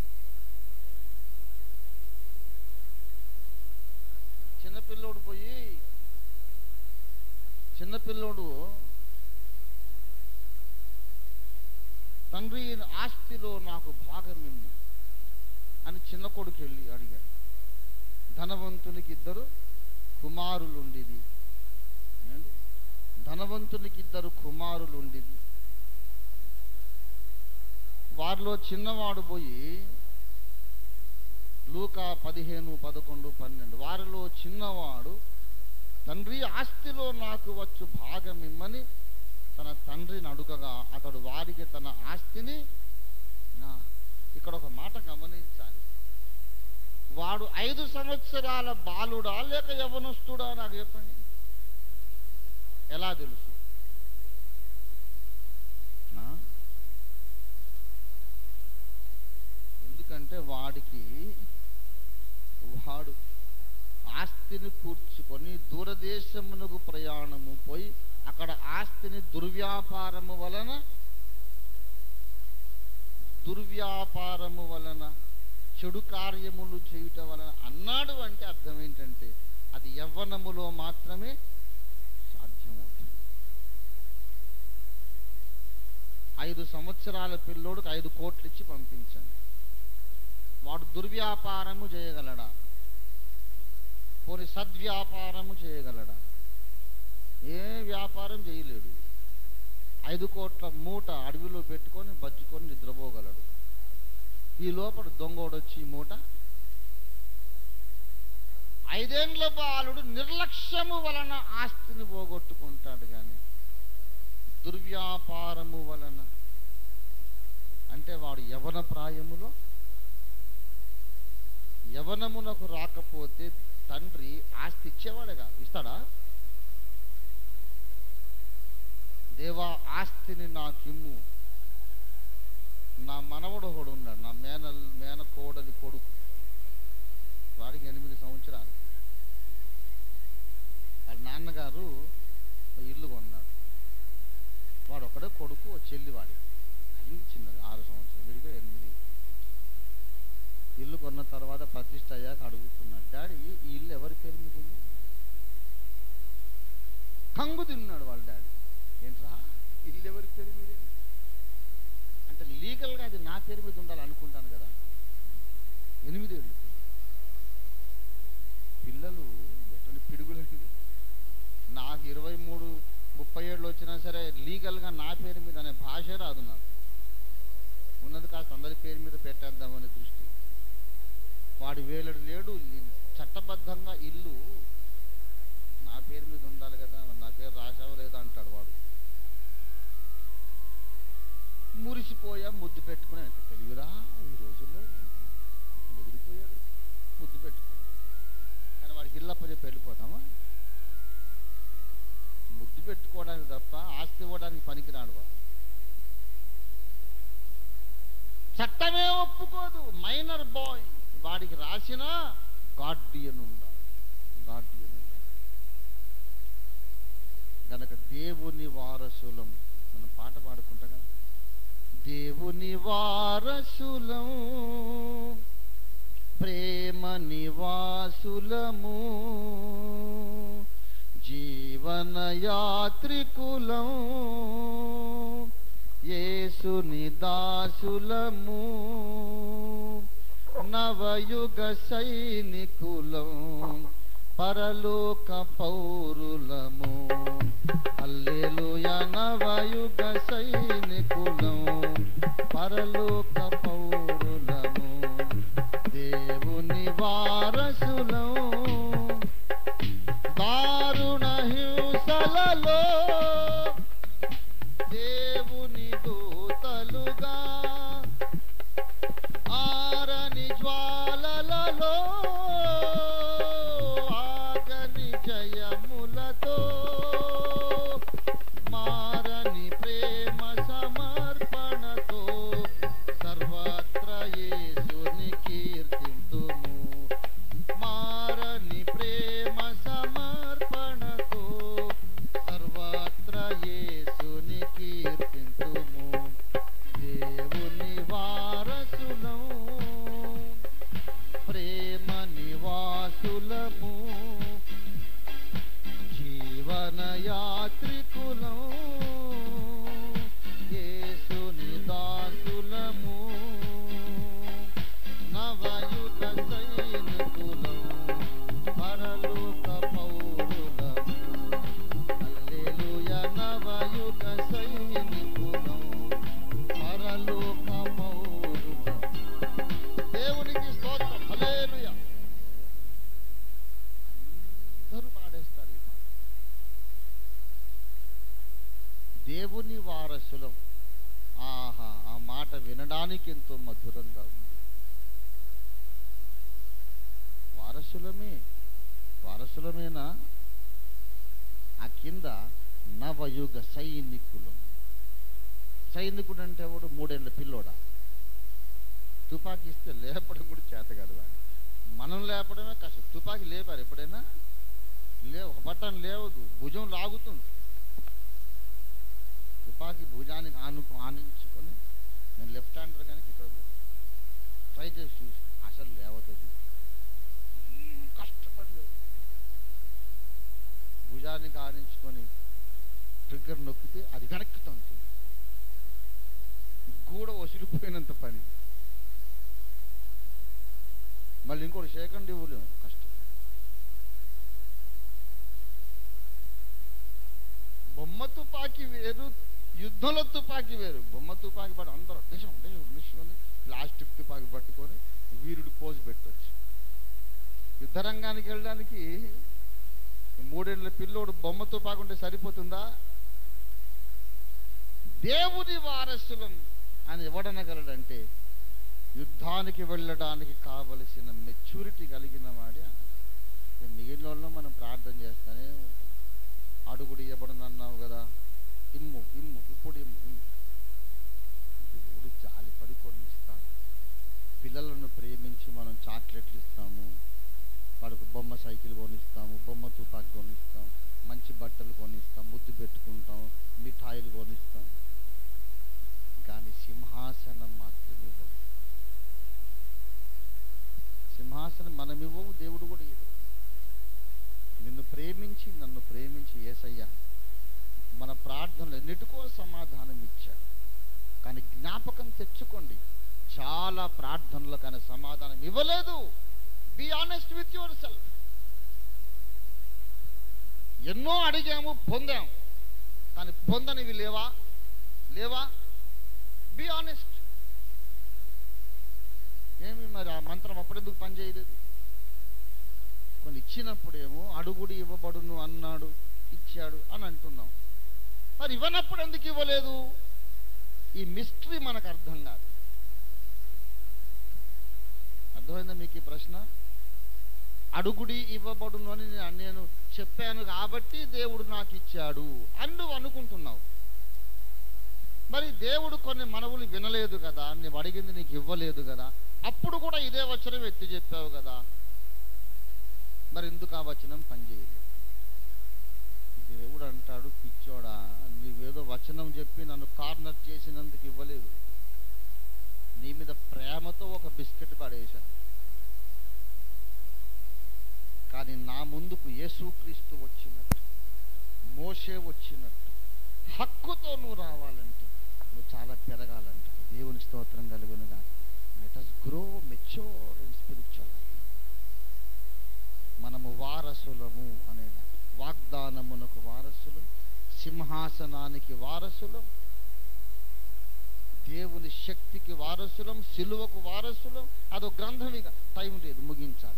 చిన్నపిల్లోడు పోయి చిన్నపిల్లోడు తండ్రి ఆస్తిలో నాకు భాగం ఇమ్ము అని చిన్న కొడుకు వెళ్ళి అడిగాడు ధనవంతునికి ఇద్దరు కుమారులు ఉండేది ఏండి? ధనవంతునికి ఇద్దరు కుమారులు ఉండేది వారిలో చిన్నవాడు పోయి లూకా పదిహేను పదకొండు పన్నెండు వారిలో చిన్నవాడు తండ్రి ఆస్తిలో నాకు వచ్చు భాగం ఇమ్మని తన తండ్రిని అడుగగా అతడు వారికి తన ఆస్తిని నా- ఇక్కడ ఒక మాట గమనించాలి వాడు ఐదు సంవత్సరాల బాలుడా లేక యవనస్తుడా నాకు చెప్పండి ఎలా తెలుసు నా? ఎందుకంటే వాడికి వాడు ఆస్తిని కూర్చుకొని దూరదేశమునకు ప్రయాణము పోయి అక్కడ ఆస్తిని దుర్వ్యాపారము వలన దుర్వ్యాపారము వలన చెడు కార్యములు చేయుట వలన అన్నాడు అంటే అర్థం ఏంటంటే అది యవ్వనములో మాత్రమే సాధ్యమవుతుంది ఐదు సంవత్సరాల పిల్లోడికి ఐదు కోట్లు ఇచ్చి పంపించండి వాడు దుర్వ్యాపారము చేయగలడా పోని సద్వ్యాపారము చేయగలడా ఏ వ్యాపారం చేయలేడు ఐదు కోట్ల మూట అడవిలో పెట్టుకొని బజ్జుకొని నిద్రపోగలడు ఈ లోపల దొంగోడు వచ్చి ఈ మూట ఐదేండ్ల బాలుడు నిర్లక్ష్యము వలన ఆస్తిని పోగొట్టుకుంటాడు కానీ దుర్వ్యాపారము వలన అంటే వాడు యవన ప్రాయములో యవనమునకు రాకపోతే తండ్రి ఆస్తి ఇచ్చేవాడే కాదు ఇస్తాడా దేవా ఆస్తిని నాకిమ్ము నా మనవడు ఒకడు ఉన్నాడు నా మేన మేనకోడలి కొడుకు వాడికి ఎనిమిది సంవత్సరాలు వాళ్ళ నాన్నగారు ఒక ఇల్లు కొన్నాడు వాడు ఒకడే కొడుకు ఓ చెల్లి వాడి అది చిన్నది ఆరు సంవత్సరాలు విడిగా ఎనిమిది ఇల్లు కొన్న తర్వాత ప్రతిష్ట అయ్యాక అడుగుతున్నాడు డాడీ ఈ ఇల్లు ఎవరి పేరు మీద ఉంది కంగు తిన్నాడు వాళ్ళ డాడీ ఏంట్రా ఇల్లు ఎవరి పేరు మీద ఉంది? అంటే లీగల్గా అది నా పేరు మీద ఉండాలి అనుకుంటాను కదా ఎనిమిదేళ్ళు పిల్లలు ఎటువంటి పిడుగులండి నాకు ఇరవై మూడు ముప్పై ఏళ్ళు వచ్చినా సరే లీగల్గా నా పేరు మీద అనే భాష రాదు నాకు ఉన్నది కాస్త అందరి పేరు మీద పెట్టేద్దామనే దృష్టి వాడి వేలడు లేడు చట్టబద్ధంగా ఇల్లు నా పేరు మీద ఉండాలి కదా మరి నా పేరు రాసావో లేదా అంటాడు వాడు మురిసిపోయా ముద్దు పెట్టుకుని అంటే తెలివిరా ఈ రోజుల్లో ముదిరిపోయాడు ముద్దు పెట్టుకుని కానీ వాడికి ఇల్లప్ప చెప్పి వెళ్ళిపోతామా ముద్దు పెట్టుకోవడానికి తప్ప ఆస్తి ఇవ్వడానికి పనికిరాడు వాడు చట్టమే ఒప్పుకోదు మైనర్ బాయ్ వాడికి రాసిన గార్డియన్ ఉండాలి గార్డియన్ ఉండాలి గనక దేవుని వారసులం మనం పాట పాడుకుంటాం కదా దేవుని వారసులం ప్రేమ నివాసులము జీవన యాత్రికులం యేసుని దాసులము నవయుగ సైనికులం పరలోక పౌరులము అల్లెలుయ నవయుగ సైనికులం పరలోక పౌరులము దేవుని వారసులం దారుణ హింసలలో దేవుని దూతలుగా ఆరని జ్వాలలలో హృదయములతో మారని ప్రేమ సమర్పణతో సర్వత్ర యేసుని కీర్తింతుము మారని ప్రేమ సమర్పణతో సర్వత్ర యేసుని కీర్తింతుము దేవుని వారసులం ప్రేమ నివాసులము జీవన యాత్రికులం యేసుని దాసులము నవయుగ సైనికులం పరలోక పౌరులము హల్లెలూయ నవయుగ సైనికులం పరలోక పౌరులం దేవునికి స్తోత్రం హల్లెలూయ అందరూ పాడేస్తారు ఈ పాట దేవుని వారసులం ఆహా ఆ మాట వినడానికి ఎంతో మధురంగా ఉంది వారసులమే వారసులమేనా ఆ కింద నవయుగ సైనికులం సైనికుడు అంటే ఎవడు మూడేళ్ళ పిల్లోడా తుపాకీ ఇస్తే లేపడం కూడా చేత కాదు వాడు మనం లేపడమే కష్టం తుపాకీ లేపారు ఎప్పుడైనా లే ఒక బట్టన్ లేవదు భుజం లాగుతుంది తుపాకీ భుజానికి ఆనుకు ఆనించుకొని నేను లెఫ్ట్ హ్యాండర్ కనుక ఇక్కడ ట్రై చేసి చూసి అసలు లేవతుంది మ్మ్, కష్టపడలేదు భుజానికి ఆనించుకొని ట్రిగ్గర్ నొక్కితే అది వెనక్కి తంతుంది గూడ వసిలిపోయినంత పని మళ్ళీ ఇంకోటి సేకండ్ ఇవ్వలేము కష్టం బొమ్మ తుపాకీ వేరు యుద్ధంలో తుపాకీ వేరు బొమ్మ తుపాకీ పడి అందరూ దేశం దేశం నిలుచుకొని ప్లాస్టిక్ తుపాకీ పట్టుకొని వీరుడు పోజు పెట్టవచ్చు యుద్ధరంగానికి వెళ్ళడానికి ఈ మూడేళ్ళ పిల్లోడు బొమ్మ తుపాకీ ఉంటే సరిపోతుందా దేవుని వారసులం అని ఎవడనగలడంటే యుద్ధానికి వెళ్ళడానికి కావలసిన మెచ్యూరిటీ కలిగిన వాడే ఇక మిగిలిన వాళ్ళు మనం ప్రార్థన చేస్తానే ఉంటాం. అడుగుడు ఇవ్వబడని అన్నావు కదా ఇమ్ము ఇమ్ము ఇప్పుడు ఇమ్ము ఇమ్ము దేవుడు జాలిపడి కొన్ని ఇస్తాడు పిల్లలను ప్రేమించి మనం చాక్లెట్లు ఇస్తాము వాడికి బొమ్మ సైకిల్ కొనిస్తాము బొమ్మ తుపాకి కొనిస్తాం మంచి బట్టలు కొనిస్తాం ముద్దు పెట్టుకుంటాం మిఠాయిలు కొనిస్తాం కానీ సింహాసనం మాత్రమే ఇవ్వము సింహాసనం మనం ఇవ్వము దేవుడు కూడా ఇవ్వడు నిన్ను ప్రేమించి నన్ను ప్రేమించి ఏసయ్య మన ప్రార్థనలు ఎన్నిటికో సమాధానం ఇచ్చాడు కానీ జ్ఞాపకం తెచ్చుకోండి చాలా ప్రార్థనలకు ఆయన సమాధానం ఇవ్వలేదు be honest with yourself ఎన్నో అడిగాము పొందాము కానీ పొందనివి లేవా లేవా బి ఆనెస్ట్ ఏమి మరి ఆ మంత్రం అప్పుడెందుకు పనిచేయలేదు కొన్ని ఇచ్చినప్పుడేమో అడుగుడు ఇవ్వబడును అన్నాడు ఇచ్చాడు అని అంటున్నాం మరి ఇవ్వనప్పుడు ఎందుకు ఇవ్వలేదు ఈ మిస్టరీ మనకు అర్థం కాదు అర్థమైందా మీకు ఈ ప్రశ్న అడుగుడి ఇవ్వబడును అని నేను- నేను చెప్పాను కాబట్టి దేవుడు నాకు ఇచ్చాడు అని నువ్వు అనుకుంటున్నావు మరి దేవుడు కొన్ని మనవులు వినలేదు కదా నువ్వు అడిగింది నీకు ఇవ్వలేదు కదా అప్పుడు కూడా ఇదే వచనం ఎత్తి చెప్పావు కదా మరి ఎందుకు ఆ వచనం పనిచేయదు దేవుడు అంటాడు పిచ్చోడా నీవేదో వచనం చెప్పి నన్ను కార్నర్ చేసినందుకు ఇవ్వలేదు నీ మీద ప్రేమతో ఒక బిస్కెట్ పడేశాను కానీ నా ముందుకు యేసుక్రీస్తు వచ్చినట్టు మోషే వచ్చినట్టు హక్కుతో నువ్వు రావాలంటే నువ్వు చాలా పెరగాలంట దేవుని స్తోత్రం కలుగునుగా let us grow mature in spiritual మనము వారసులము అనేది వాగ్దానమునకు వారసులం సింహాసనానికి వారసులం దేవుని శక్తికి వారసులం సిలువకు వారసులం అదో గ్రంథం ఇక టైం లేదు ముగించాలి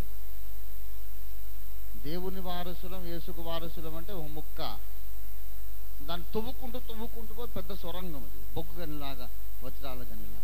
దేవుని వారసులం యేసుకు వారసులం అంటే ఒక ముక్క దాన్ని తువ్వుకుంటూ తువ్వుకుంటూ పోయి పెద్ద సొరంగం అది బొగ్గు గనిలాగా వజ్రాల గనిలాగా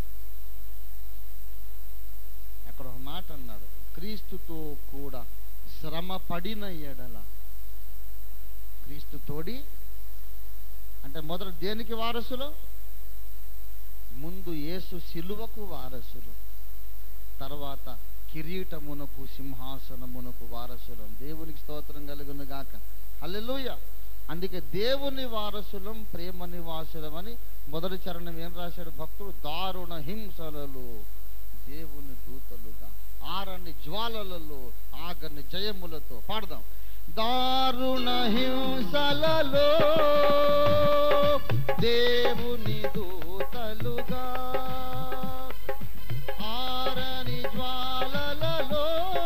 అక్కడ ఒక మాట అన్నాడు క్రీస్తుతో కూడా శ్రమ పడిన ఎడల క్రీస్తు తోడి అంటే మొదట దేనికి వారసులు ముందు యేసు శిలువకు వారసులు తర్వాత కిరీటమునకు సింహాసనమునకు వారసులం దేవునికి స్తోత్రం కలుగును గాక హల్లెలూయ అందుకే దేవుని వారసులం ప్రేమ నివాసులం అని మొదటి చరణం ఏం రాశాడు భక్తుడు దారుణ హింసలలో దేవుని దూతలుగా ఆరని జ్వాలలలో ఆగని జయములతో పాడదాం దారుణ హింసలలో దేవుని దూతలుగా ఆరని జ్వాలలలో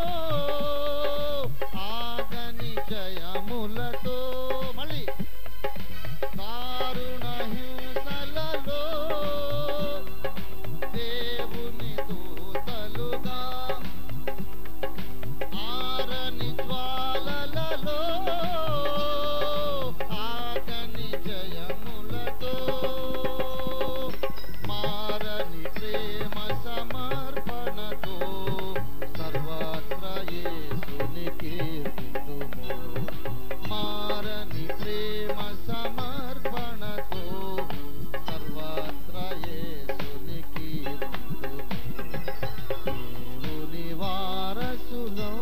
ఆగని జయములతో మళ్ళీ దారుణ హింసలలో దేవుని దూతలుగా ఆరని జ్వాలలలో ఆగని జయములతో మారని ప్రేమ సమర్పణతో సర్వత్ర యేసుని కీర్తితుము మారని ప్రేమ సమర్పణతో సర్వత్ర యేసుని కీర్తితుము దేవుని వారసులం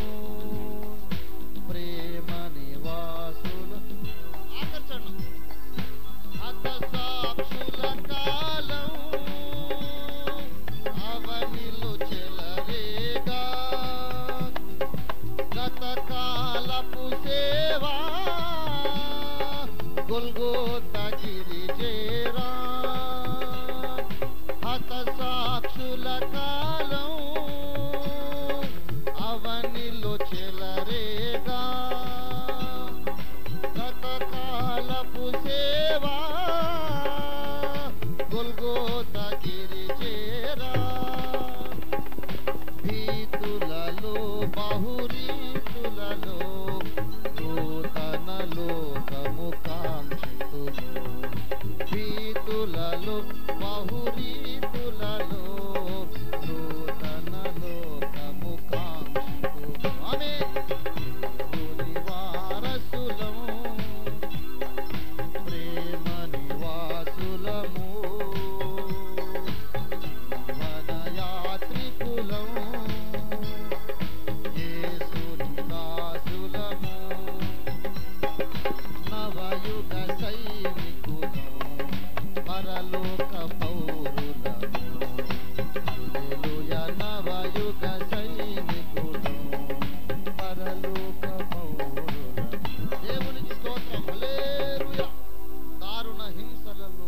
ప్రేమ నివాసులం ఆకర్షణ హత సాక్షుల కాలం అవనిలో చెలరేగా గత కాలపు సేవా గొల్గోత గిరి చేరా హత సాక్షుల కాలం అవనిలో చెలరేగా గత కాలపు సేవా గొల్గోత గిరి చేరా భీతులలో బహురీతులలో నూతన లోకము కాంక్షితులు భీతులలో బహురీతులలో నూతన లోకము కాంక్షితులు ఆమె వారసులం ప్రేమ నివాసులము మన యాత్రికులం యేసుని దాసులము నవయుగ సైనికులం పరలోక పౌరులము హల్లెలూయా నవయుగ సైనికులం పరలోక పౌరులము దేవునికి స్తోత్రం హల్లెలూయా దారుణ హింసలలో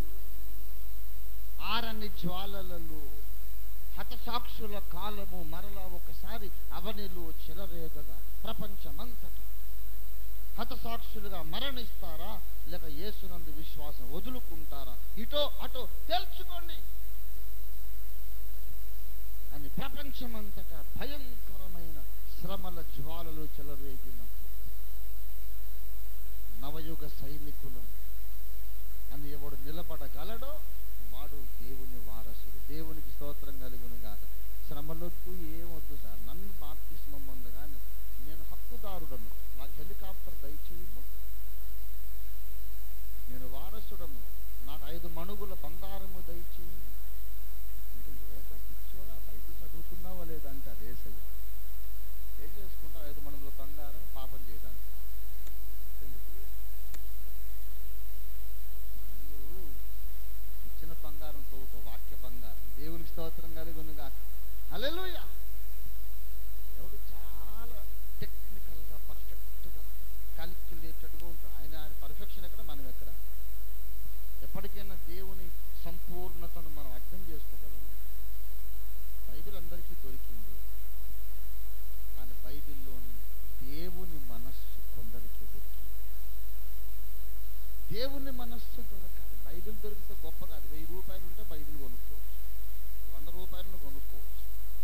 ఆరని జ్వాలలలో హతసాక్షుల కాలము మరలా ఒకసారి అవనిలో చెలరేగగా ప్రపంచమంతటా హతసాక్షులుగా మరణిస్తారా లేక యేసునందు విశ్వాసం వదులుకుంటారా ఇటో అటో తెలుసుకోండి అని ప్రపంచమంతటా భయంకరమైన శ్రమల జ్వాలలు చెలరేగినప్పుడు నవయుగ సైనికులం అని ఎవడు నిలబడగలడో వాడు దేవుని వారసుడు దేవునికి స్తోత్రం కలుగును గాక శ్రమలొద్దు ఏమొద్దు సార్ నన్ను బాప్తిస్మం పొందగానే నేను హక్కుదారుడను నాకు హెలికాప్టర్ దయచేయము నేను వారసుడను నాకు ఐదు మణుగుల బంగారము దయచేయము అంటే ఏదో పిచ్చోడా బైబిల్ చదువుకున్నావా లేదా అంటే అదేసయ్య ఏం చేసుకుంటా ఐదు మణుగుల బంగారం పాపం చేయడానికి ఎందుకు నువ్వు ఇచ్చిన బంగారంతో ఒక వాక్య బంగారం దేవునికి స్తోత్రం కలుగునుగా హల్లెలూయా దేవుడు చాలా టెక్నికల్గా పర్ఫెక్ట్గా క్యాలిక్యులేటెడ్గా ఉంటాడు ఆయన ఆయన పర్ఫెక్షన్ ఎక్కడ మనం ఎక్కడ ఎప్పటికైనా దేవుని సంపూర్ణతను మనం అర్థం చేసుకోగలము బైబిల్ అందరికీ దొరికింది కానీ బైబిల్లోని దేవుని మనస్సు కొందరికి దొరికింది దేవుని మనస్సు దొరకాలి బైబిల్ దొరికితే గొప్ప కాదు వెయ్యి రూపాయలు ఉంటే బైబిల్ కొనుక్కోవచ్చు వంద రూపాయలను కొనుక్కోవచ్చు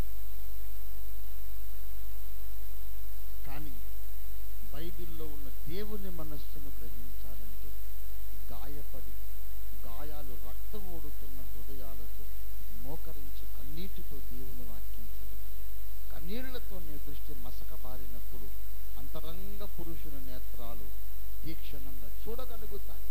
కానీ బైబిల్లో ఉన్న దేవుని మనస్సును గ్రహించాలంటే గాయపడి గాయాలు రక్తం ఓడుతున్న హృదయాలతో మోకరించి కన్నీటితో దేవుని వాక్యం చదవాలి కన్నీళ్లతో నీ దృష్టి మసకబారినప్పుడు అంతరంగ పురుషుని నేత్రాలు తీక్షణంగా చూడగలుగుతాయి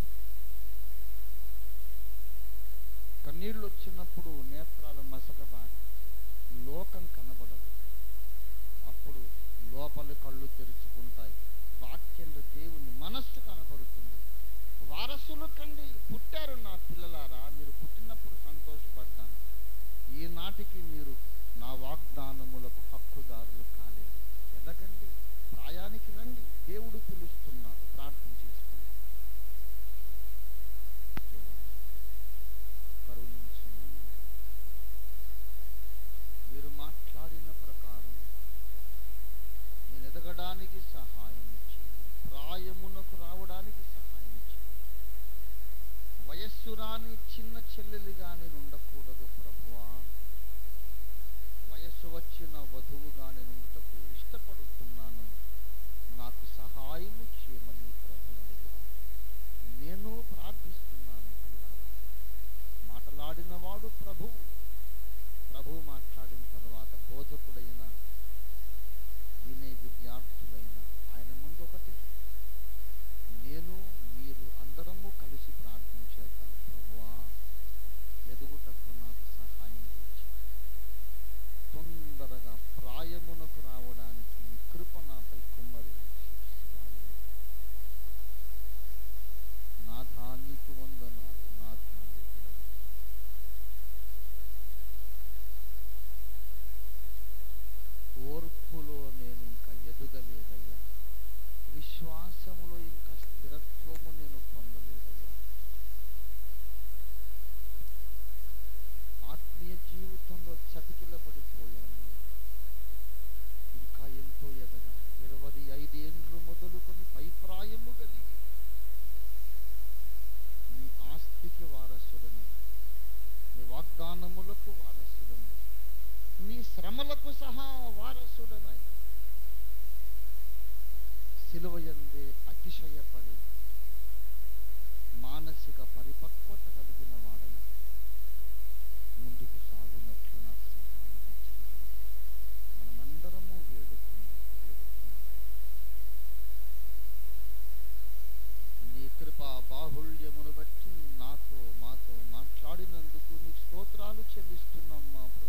కన్నీళ్ళు వచ్చినప్పుడు నేత్రాలు మసకబారి లోకం కనబడదు అప్పుడు లోపలి కళ్ళు తెరుచుకుంటాయి వాక్యంలో దేవుని మనస్సు కనబడుతుంది వారసులు కండి పుట్టారు నా పిల్లలారా మీరు పుట్టినప్పుడు సంతోషపడ్డాను ఈనాటికి మీరు నా వాగ్దానములకు హక్కుదారులు కాలేదు ఎదగండి ప్రాయానికి రండి దేవుడు పిలుస్తున్నాడు ప్రార్థన చేసుకుందాం దేవా, కరుణించు నాయనా. మీరు మాట్లాడిన ప్రకారం నేను ఎదగడానికి సహాయం చేయండి ప్రాయమునకు రావడానికి సహాయం చేయండి వయస్సు రాని చిన్న చెల్లెలిగా నేను ఉండకూడదు ప్రభువా వయస్సు వచ్చిన వధువుగా నేను ఉండటకు ఇష్టపడుతున్నాను నాకు సహాయము చేయమని ప్రభు అడిగాను నేను ప్రార్థిస్తున్నాను కూడా మాట్లాడిన వాడు ప్రభువు ప్రభు మాట్లాడిన తర్వాత బోధకుడైన వినే విద్యార్థులైన ఆయన ముందు ఒకటి నేను మీరు అందరము కలిసి ప్రార్థించేద్దాం ప్రభువా ఎదుగుటకు నాకు సహాయం చేయి తొందరగా ప్రాయమునకు రావడానికి నీ కృప నాపై కుమ్మరించి స్వామి నాథా నీకు వందనాలు నాథా నీకు వందనాలు. ఓర్పులో నేను ఇంకా ఎదుగలేదయ్యా విశ్వాసములో ఇంకా స్థిరత్వము నేను పొందలేదయ్యా ఆత్మీయ జీవితంలో చతికిలబడిపోయానయ్యా ఇంకా ఎంతో ఎదగాలి ఇరవై ఐదేండ్లు మొదలుకొని పైప్రాయము కలిగి నీ ఆస్తికి వారసుడను నీ వాగ్దానములకు వారసుడను నీ శ్రమలకు సహా వారసుడనై సిలువయందే అతిశయపడి మానసిక పరిపక్వత కలిగిన వాడని ముందుకు సాగునట్లు నాకు సహాయం చేయండి మనమందరము వేడుకుందాం వేడుకుందాం నీ కృపా బాహుళ్యమును బట్టి నాతో మాతో మాట్లాడినందుకు నీకు స్తోత్రాలు చెల్లిస్తున్నాం మా ప్రభు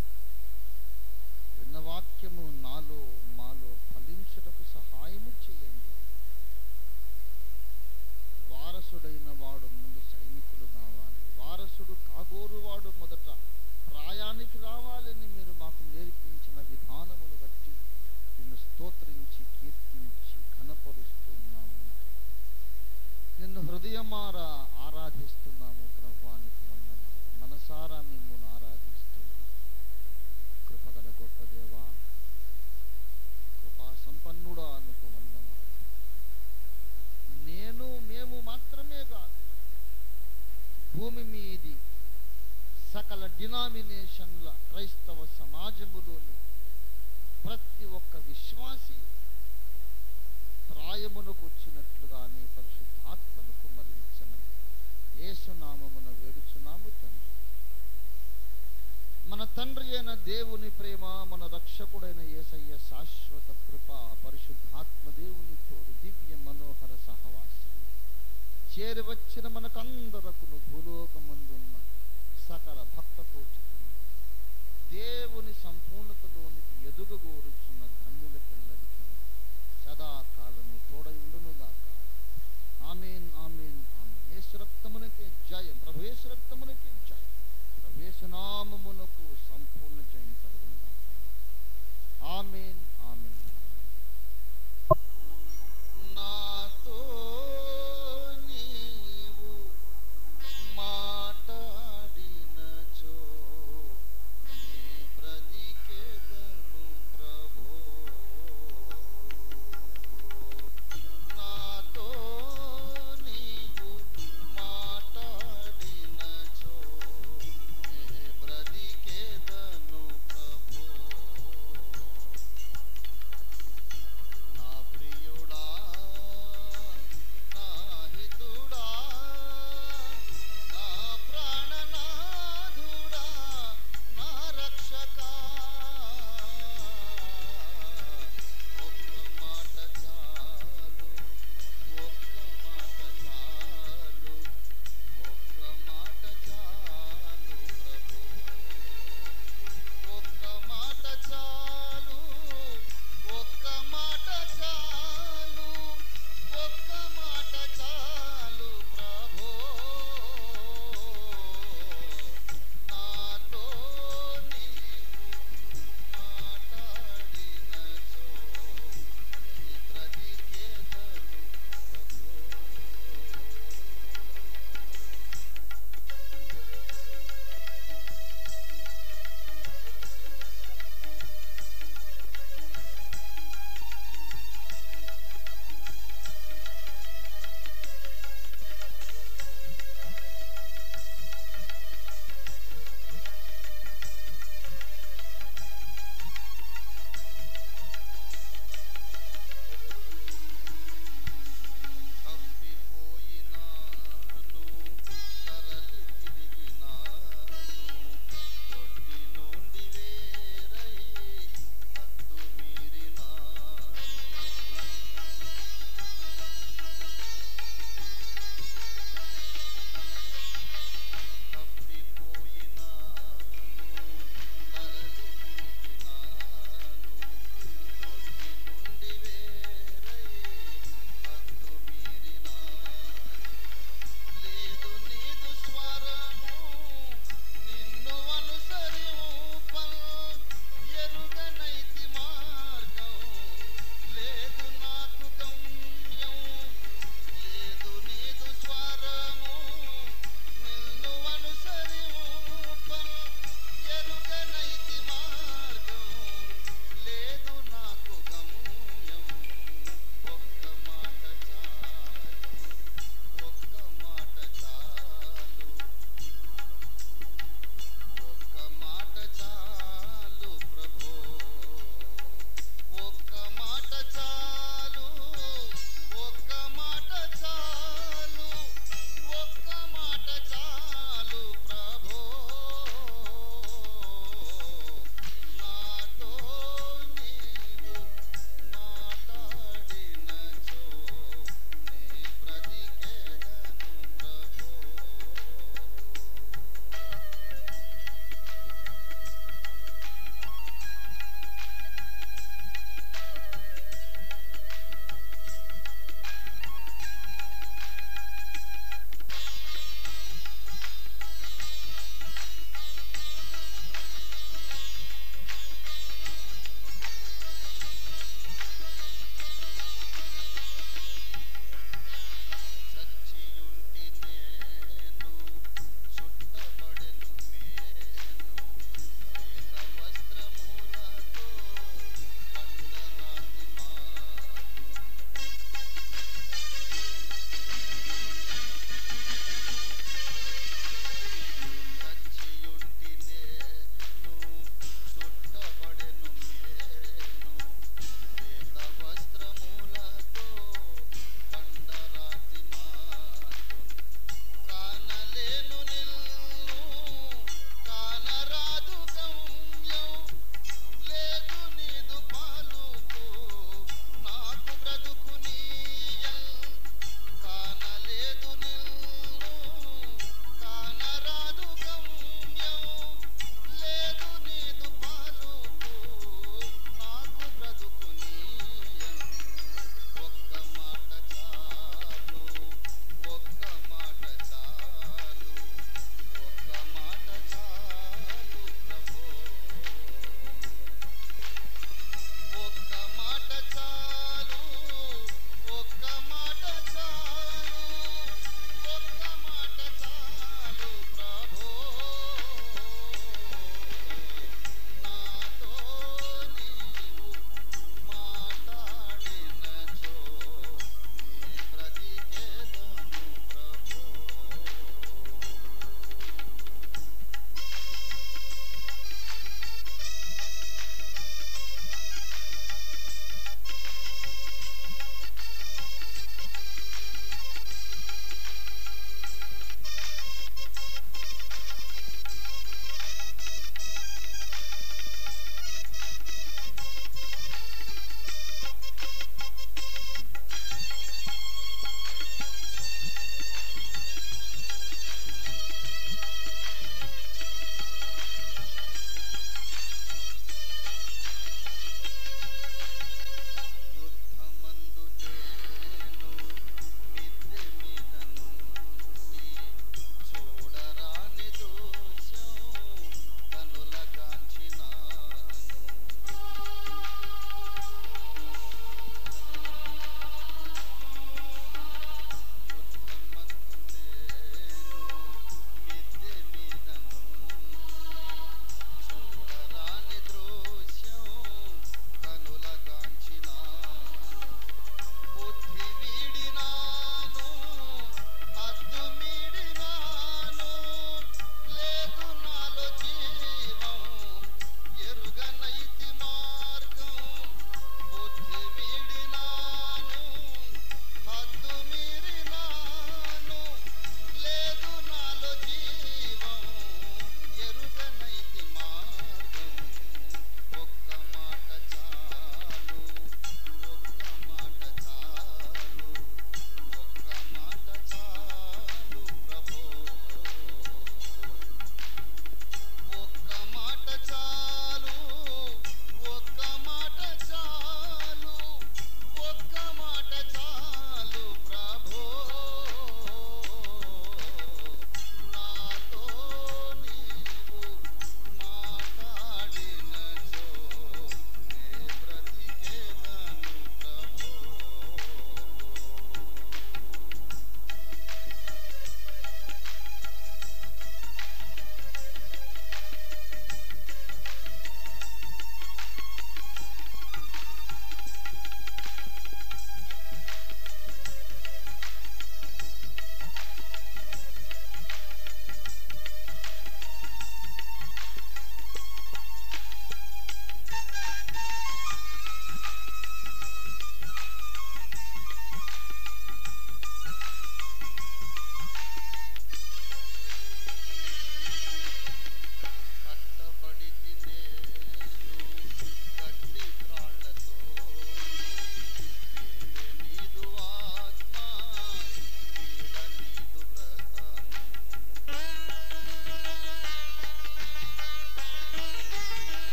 విన్న వాక్యము నాలో మాలో ఫలించుటకు సహాయము చేయండి వారసుడైన వాడు ముందు సైనికుడు కావాలి వారసుడు కాగోరు వాడు మొదట ప్రాయానికి రావాలని మీరు మాకు నేర్పించిన విధానమును బట్టి నిన్ను స్తోత్రించి కీర్తించి ఘనపరుస్తూ ఉన్నాము నిన్ను హృదయమారా ఆరాధిస్తున్నాము ప్రభువానికి వందనాలు మనసారా మిమ్మల్ని ఆరాధిస్తున్నాము కృపగల గొప్ప దేవా కృపా సంపన్నుడా నీకు వందనాలు నేను మేము మాత్రమే కాదు భూమి మీది సకల డినామినేషన్ల క్రైస్తవ సమాజములోని ప్రతి ఒక్క విశ్వాసి ప్రాయమునకు వచ్చినట్లుగా నీ పరిశుద్ధాత్మను కుమ్మరించమని ఏసునామమున వేడుచున్నాము తండ్రి మన తండ్రి అయిన దేవుని ప్రేమ మన రక్షకుడైన యేసయ్య శాశ్వత కృప పరిశుద్ధాత్మ దేవుని తోడు దివ్య మనోహర సహవాసం చేరి వచ్చిన మనకందరకును భూలోకమందున్న సకల భక్తకోటి దేవుని సంపూర్ణతలోనికి ఎదుగగోరుచున్న ధన్యులకెల్లరికి సదాకాలము తోడై ఉండునుగాక ఆమెన్ ఆమెన్ ఆమెన్ యేసు రక్తమునకే జయం ప్రభు యేసు రక్తమునకే జయం ప్రభు యేసు నామమునకు సంపూర్ణ జయం కలుగునుగాక ఆమెన్ ఆమెన్ నాతో నీవు మాట్లాడినచో నే బ్రతికెదను ప్రభో నాతో నీవు మాట్లాడినచో నే బ్రతికెదను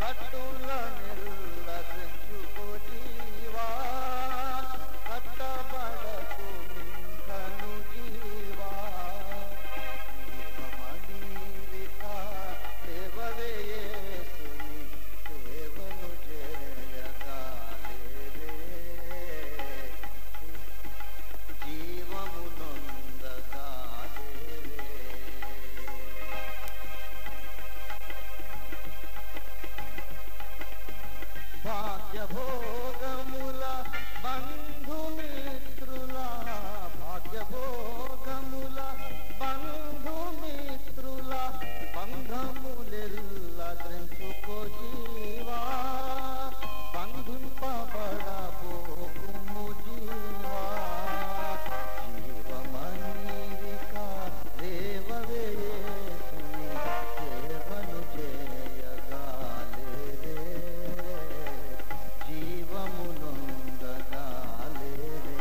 కట్టుల నిల్ల తెంచుకో జీవా కట్టబడకు మింకను జీవా జీవమణివిక దేవవే యేసుని సేవను చేయగాలేవే జీవము నొందగాలేవే భాగ్యభోగముల బంధుమిత్రుల భాగ్యభోగముల బంధుమిత్రుల బంధములెల్ల ద్రించుకో జీవా బంధింపబడబోకుము జీవా జీవమణివిక దేవవే యేసుని సేవను చేయగాలేవే జీవమునొందగాలేవే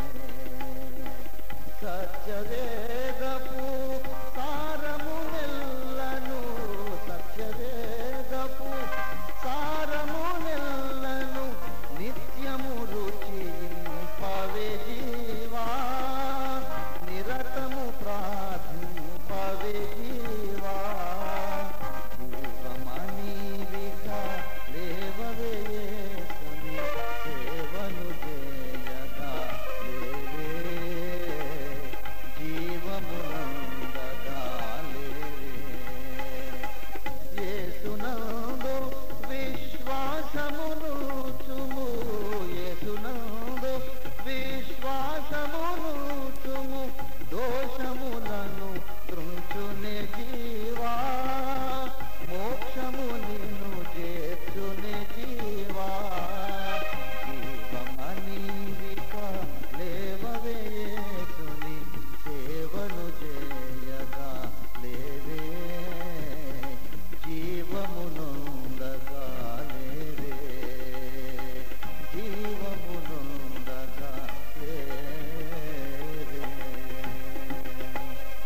సత్యవేదపు సారము నెల్లను సత్యవేదపు సారము నెల్లను నిత్యము రుచిపవే జీవా నిరతము ప్రార్థింపవే జీవా జీవమణివిక లేవవే యేసుని సేవను చేయగా లేవే జీవమునందగా లేవే యేసునందు విశ్వాసమును చుము యేసునందు విశ్వాసమును చుము దోషములను తృంచునే జీవా మోక్షము నిన్ను చేర్చునే జీవా జీవమణివిక లేవవే యేసుని సేవను చేయగా లేవే జీవమునుండగా లేవే జీవమునుండగా లేవే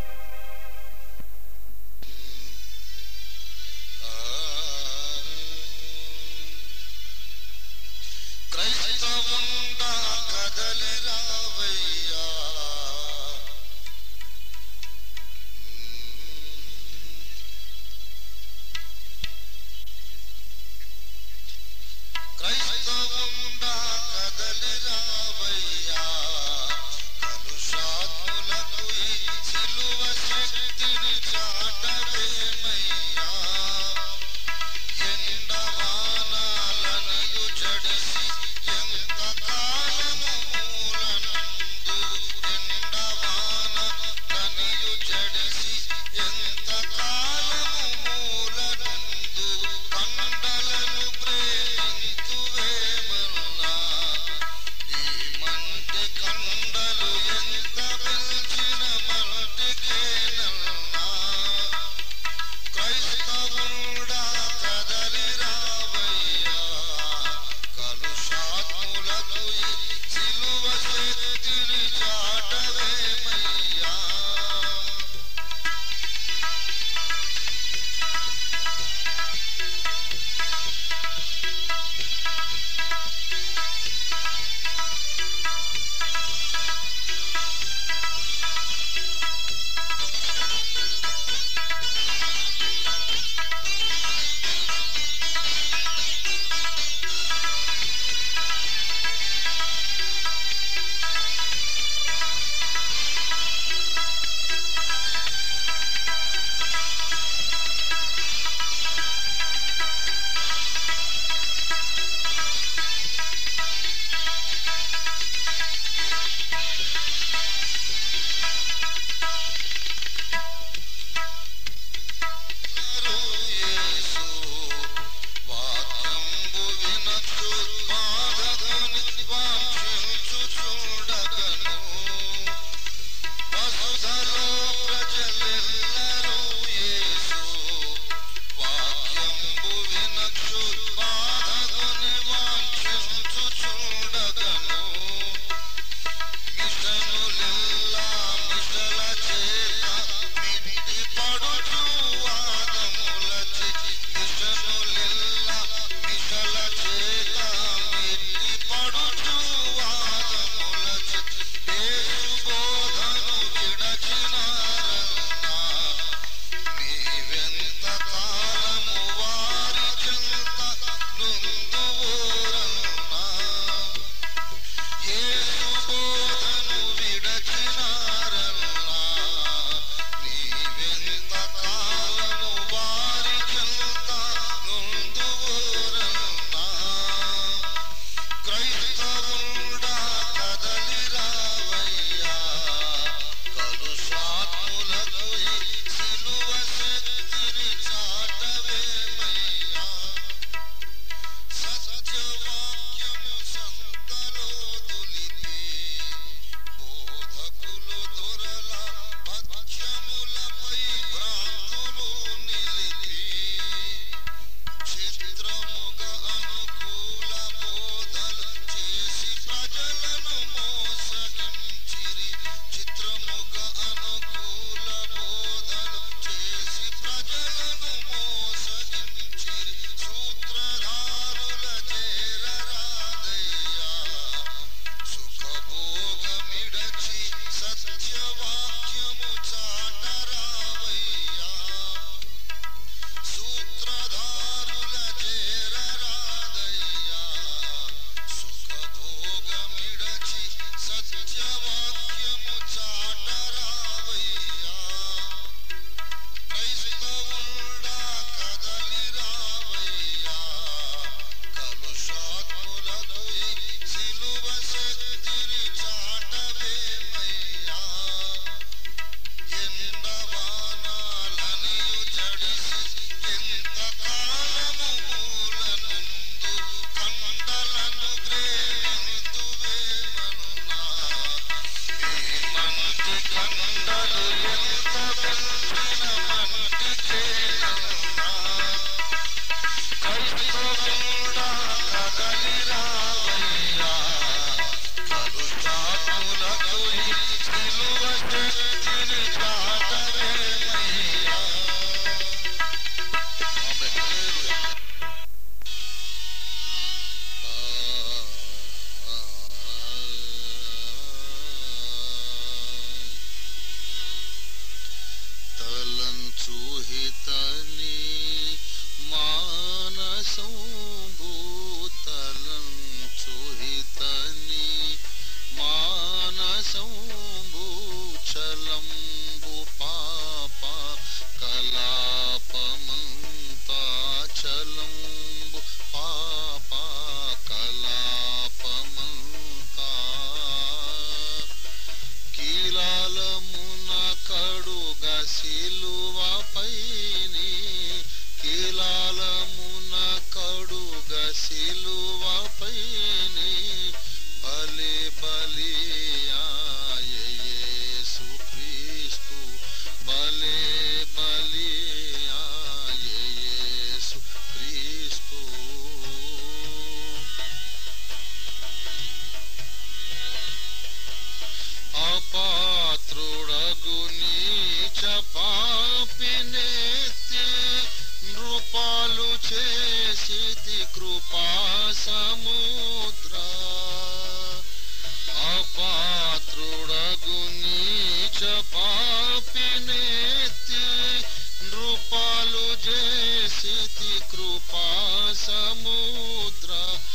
ముద్ర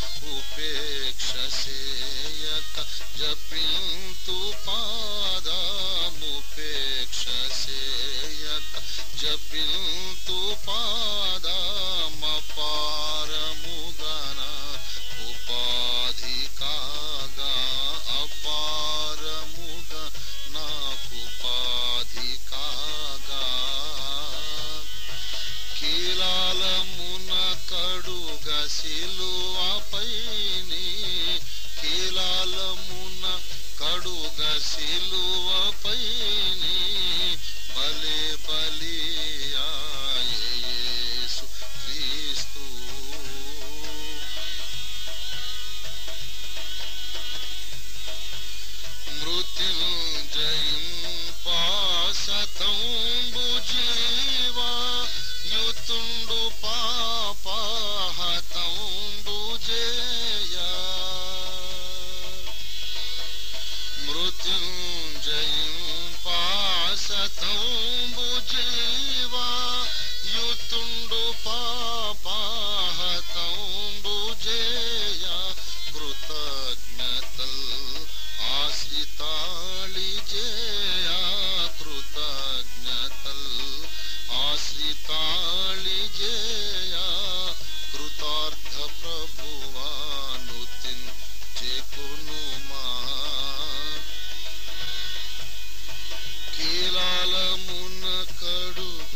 ఉపేక్షసేయక జపింతు పాదముపేక్షసేయక జపింతు పాదమపారముగన ఉపాధి కాగా అపారముగ నాకు ఉపాధి కాగా కీలాలమున కడుగ సిలువపైని కీలాలమున కడుగ సిలువపైని బలే బలియాయేసు క్రీస్తు మృత్యుంజయం పాశతంబు జీవా యుతుండు పాపహతంబు జేయా మృత్యుంజయం పాశతంబు జీవా యుతుండు పాపహతంబు జేయా కృతజ్ఞతల్ ఆశ్రితాళి జేయా కృతజ్ఞతల్ ఆశ్రితాళి జేయా కృతార్థ ప్రభువాను చెకునుమా కీలాలమున కడుగ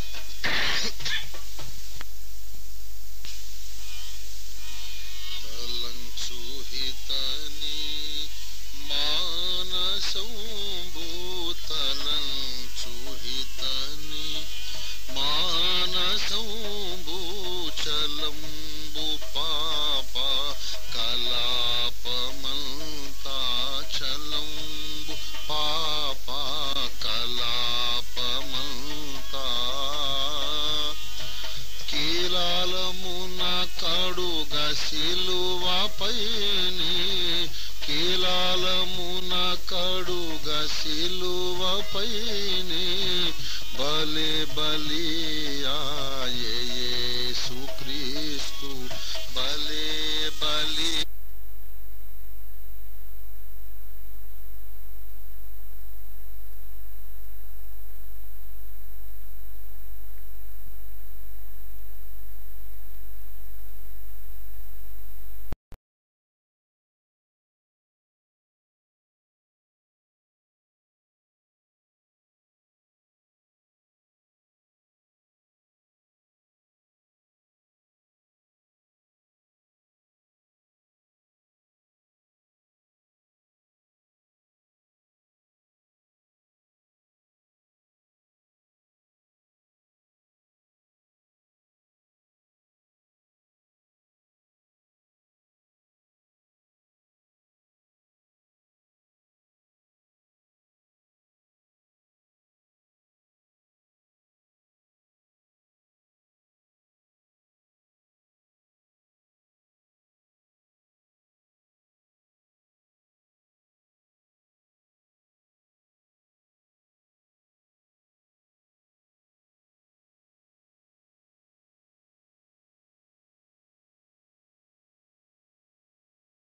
తలంచుహితని మానసంభూతలంచుహితని మానసంభూచలంబు పాప కలాపమంతా చలంబు పాప కలాపమంతా కీలాలమున కడుగ సిలువపైని కీలాలమున కడుగ సిలువపైని బలి బలి